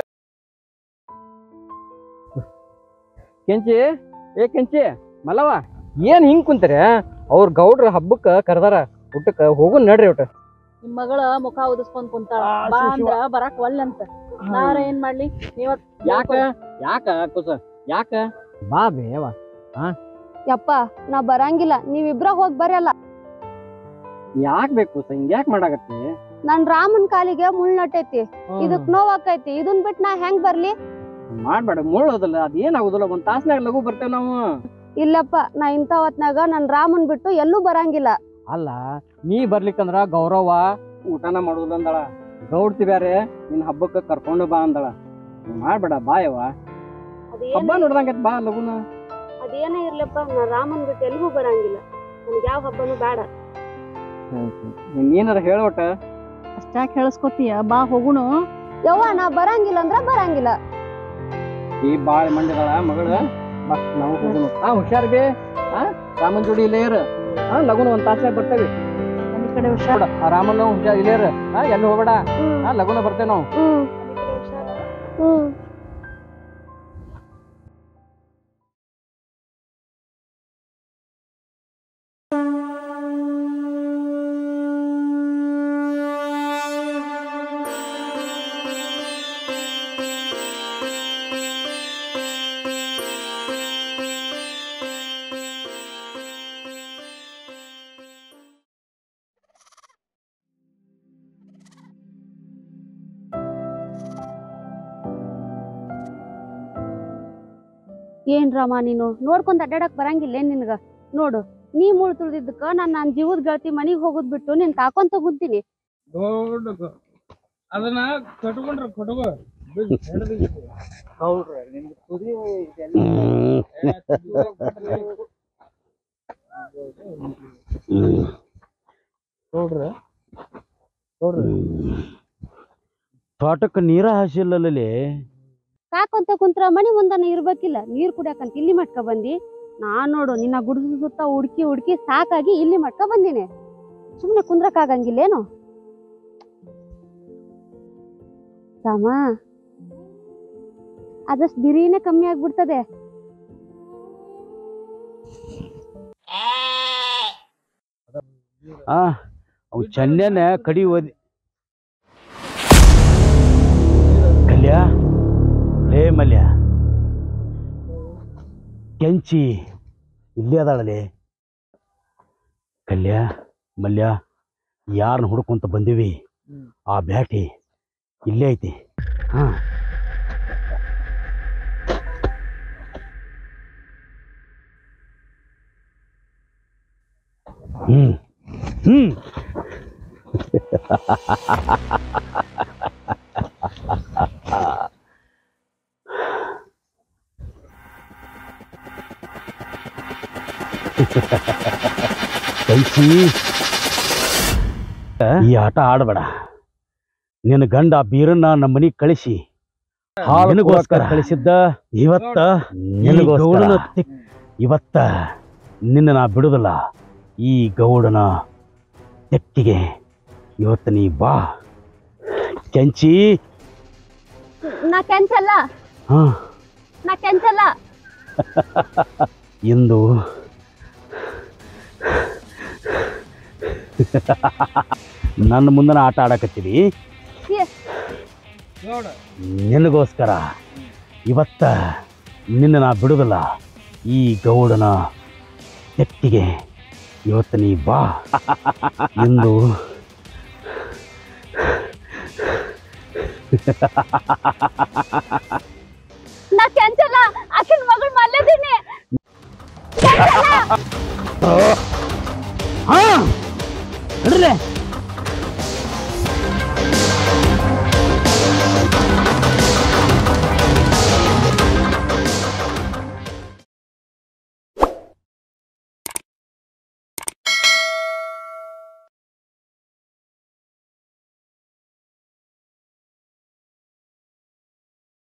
ಕೆಂಚಿ ಏ ಕೆಂಚಿ ಮಲ್ಲವ ಏನ್ ಹಿಂಗ್ ಕುಂತೀರ ಅವ್ರ ಗೌಡ್ರ ಹಬ್ಬಕ್ಕ ಕರ್ದಾರ ಊಟಕ್ಕ ಹೋಗು ನಡ್ರಿ ಊಟ ನಿಮ್ ಮಗಳ ಮುಖ ಉದಿಸ್ಕೊಂಡ್ ಕುಂತಾಳ ಬಾ ಅಂದ್ರ ಬರಾಕ್ ಒಲ್ಲಂತ ನಾರ ಏನ್ ಮಾಡ್ಲಿ ನೀವತ್ ಯಾಕ ಯಾಕ ಕುಸ ಯಾಕ ಬಾ ಬೇವ ಯಪ್ಪ ನಾ ಬರಂಗಿಲ್ಲ ನೀವಿಬ್ರ ಹೋಗ್ ಬರಲ್ಲ ಯಾಕ್ ಬೇಕು ಕುಸ ಹಿಂಗ್ ಯಾಕ್ ಮಾಡಾಕತ್ತಿ ನನ್ ರಾಮನ್ ಕಾಲಿಗೆ ಮುಳ್ ನಟೈತಿ ಇದಕ್ ನೋವ್ ಆಕೈತಿ ಇದನ್ ಬಿಟ್ ನಾ ಹೆಂಗ್ ಬರ್ಲಿ ಮಾಡ್ಬೇಡ ಮುಳ್ಳೋದಲ್ಲ ಅದ್ ಏನಾಗುದಿಲ್ಲ ಒಂದ್ ತಾಸ್ನಾಗ ಲಘು ಬರ್ತೇವ್ ನಾವು ಇಲ್ಲಪ್ಪ ನಾ ಇಂಥ ಹೊತ್ನಾಗ ನನ್ ರಾಮನ್ ಬಿಟ್ಟು ಎಲ್ಲೂ ಬರಂಗಿಲ್ಲ ಅಲ್ಲ ನೀ ಬರ್ಲಿಕ್ಕಂದ್ರ ಗೌರವ ಊಟನ ಮಾಡುದಿಲ್ಲ ಅಂದಳ ಗೌಡ್ತಿ ಬ್ಯಾರೆ ನಿನ್ ಹಬ್ಬಕ್ಕ ಕರ್ಕೊಂಡು ಬಾ ಅಂದಳ ಮಾಡ್ಬೇಡ ಬಾಯವ್ವ ಹಬ್ಬ ನೋಡ್ದಂಗೈತ್ ಬಾ ಲಗುನ ಅದೇನೇ ಇರ್ಲಪ್ಪ ನಾ ರಾಮನ್ ಬಿಟ್ಟು ಎಲ್ಗೂ ಬರಂಗಿಲ್ಲ ನನ್ಗೆ ಯಾವ ಹಬ್ಬನು ಬೇಡ ನೀನ್ ಏನಾರ ಹೇಳೋಟ ಅಷ್ಟಾಕ್ ಹೇಳ್ಸ್ಕೊತೀಯ ಬಾ ಹೋಗುಣು ಯವ್ವ ನಾ ಬರಂಗಿಲ್ಲ ಅಂದ್ರ ಬರಂಗಿಲ್ಲ ಈ ಬಾಳ ಮಂದಿಗಳ ಮಗಳು ಬಾ ನಾವು ಹೋಗುನು ಹಾ ಹುಷಾರ್ ಬೇ ಹಾ ರಾಮನ್ ಜೋಡಿ ಇಲ್ಲೇ ಇರ ಹಾ ಲಗುನ ಒಂದ್ ತಾಸಾಗ ಬರ್ತೇವೆ ನಮ್ ಕಡೆ ಹುಷಾರ್ ಆ ರಾಮನ್ ಹುಷಾರ್ ಇಲ್ಲೇ ಇರ ಹಾ ಎಲ್ಲಿ ಹೋಗ್ಬೇಡ ಹಾ ಲಗುನ ಬರ್ತೇವೆ ನಾವು ಹ್ಮ್ ಹ್ಮ್ ಏನ್ ರಾಮ ನೀನು ನೋಡ್ಕೊಂಡ್ ಅಡ್ಡಾಡಕ್ ಬರಂಗಿಲ್ಲ ಏನ್ ನಿನ್ಗ ನೋಡು ನೀ ಮುಳ್ ತುಳ್ದಿದ್ದಕ್ಕ ನಾನ್ ನನ್ ಜೀವದ ಗೆಳತಿ ಮನಿಗ್ ಹೋಗೋದ್ ಬಿಟ್ಟು ನಿನ್ ಕಾಕೊಂತ ಕುಂತೀನಿ ದೊಡ್ಡ ಗ- ಅದನ್ನ ಕಟ್ಕೊಂಡ್ರ ಕಟ್ಕೋ ಹೌದ್ರಿ ನಿಮ್ಗೆ ತುದಿ ನೋಡ್ರ ನೋಡ್ರಿ ತೋಟಕ್ಕೆ ನೀರ ಹಸಿಲ್ಲಲ್ಲಿ ಕಾಕೊಂತ ಕುಂತ್ರ ಮನಿ ಮುಂದನ ಇರ್ಬೇಕಿಲ್ಲ ನೀರ್ ಕುಡಿಯಾಕಂತ ಇಲ್ಲಿ ಮಟ್ಕ ಬಂದಿ ನಾನ್ ನೋಡು ನಿನ್ನ ಗುಡ್ಸದ ಸುತ್ತ ಹುಡ್ಕಿ ಹುಡ್ಕಿ ಸಾಕಾಗಿ ಇಲ್ಲಿ ಮಟ್ಕ ಬಂದಿನಿ ಸುಮ್ನೆ ಕುಂದ್ರಕ್ ಆಗಂಗಿಲ್ಲೇನು ರಾಮ ಅದಷ್ಟು ಬಿರಿನೇ ಕಮ್ಮಿ ಆಗ್ಬಿಡ್ತದೆ ಆ ಅವು ಚಂದ್ಯನ ಕಡಿ ಓದಿ ಕಲ್ಯ ಲೇ ಮಲ್ಯ ಕೆಂಚಿ ಇಲ್ಲೇ ಅದಾಳಲೆ ಕಲ್ಯ ಮಲ್ಯ ಯಾರನ್ನ ಹುಡ್ಕೊಂತ ಬಂದೀವಿ ಆ ಬ್ಯಾಟಿ ಇಲ್ಲೇ ಐತಿ ಹಾ ಹ್ಮ್ ಹ್ಮ್ ಕೈಸಿ ಈ ಆಟ ಆಡಬೇಡ ನಿನ್ನ ಗಂಡ ಬೀರನ್ನ ನಮ್ಮ ಮನೆಗೆ ಕಳಿಸಿ ನಿನಗೋಸ್ಕರ ಕಳಿಸಿದ್ದ ಇವತ್ತ ನಿನಗೋಸ್ಕರ ಇವತ್ತ ನಿನ್ನ ನಾ ಬಿಡುದಿಲ್ಲ ಈ ಗೌಡನ ತೆಕ್ಕಿಗೆ ಇವತ್ತು ನೀ ಬಾ ಕೆಂಚಿ ನಾ ಕೆಂಚಲ್ಲ ಹಾ ನಾ ಕೆಂಚಲ್ಲ ಇಂದು ನನ್ನ ಮುಂದನ ಆಟ ಆಡಕತ್ತೀವಿ ನೋಡ ನಿನಗೋಸ್ಕರ ಇವತ್ತ ನಿನ್ನ ನಾ ಬಿಡುದಿಲ್ಲ ಈ ಗೌಡನ ತೆಕ್ಕಿಗೆ ಇವತ್ತು ನೀ ಬಾ ಎಂದು ನಾ ಕೆಂಚಲ್ಲ ಆಕಿನ ಮಗಳು ಮಲ್ಲದೀನಿ ಆ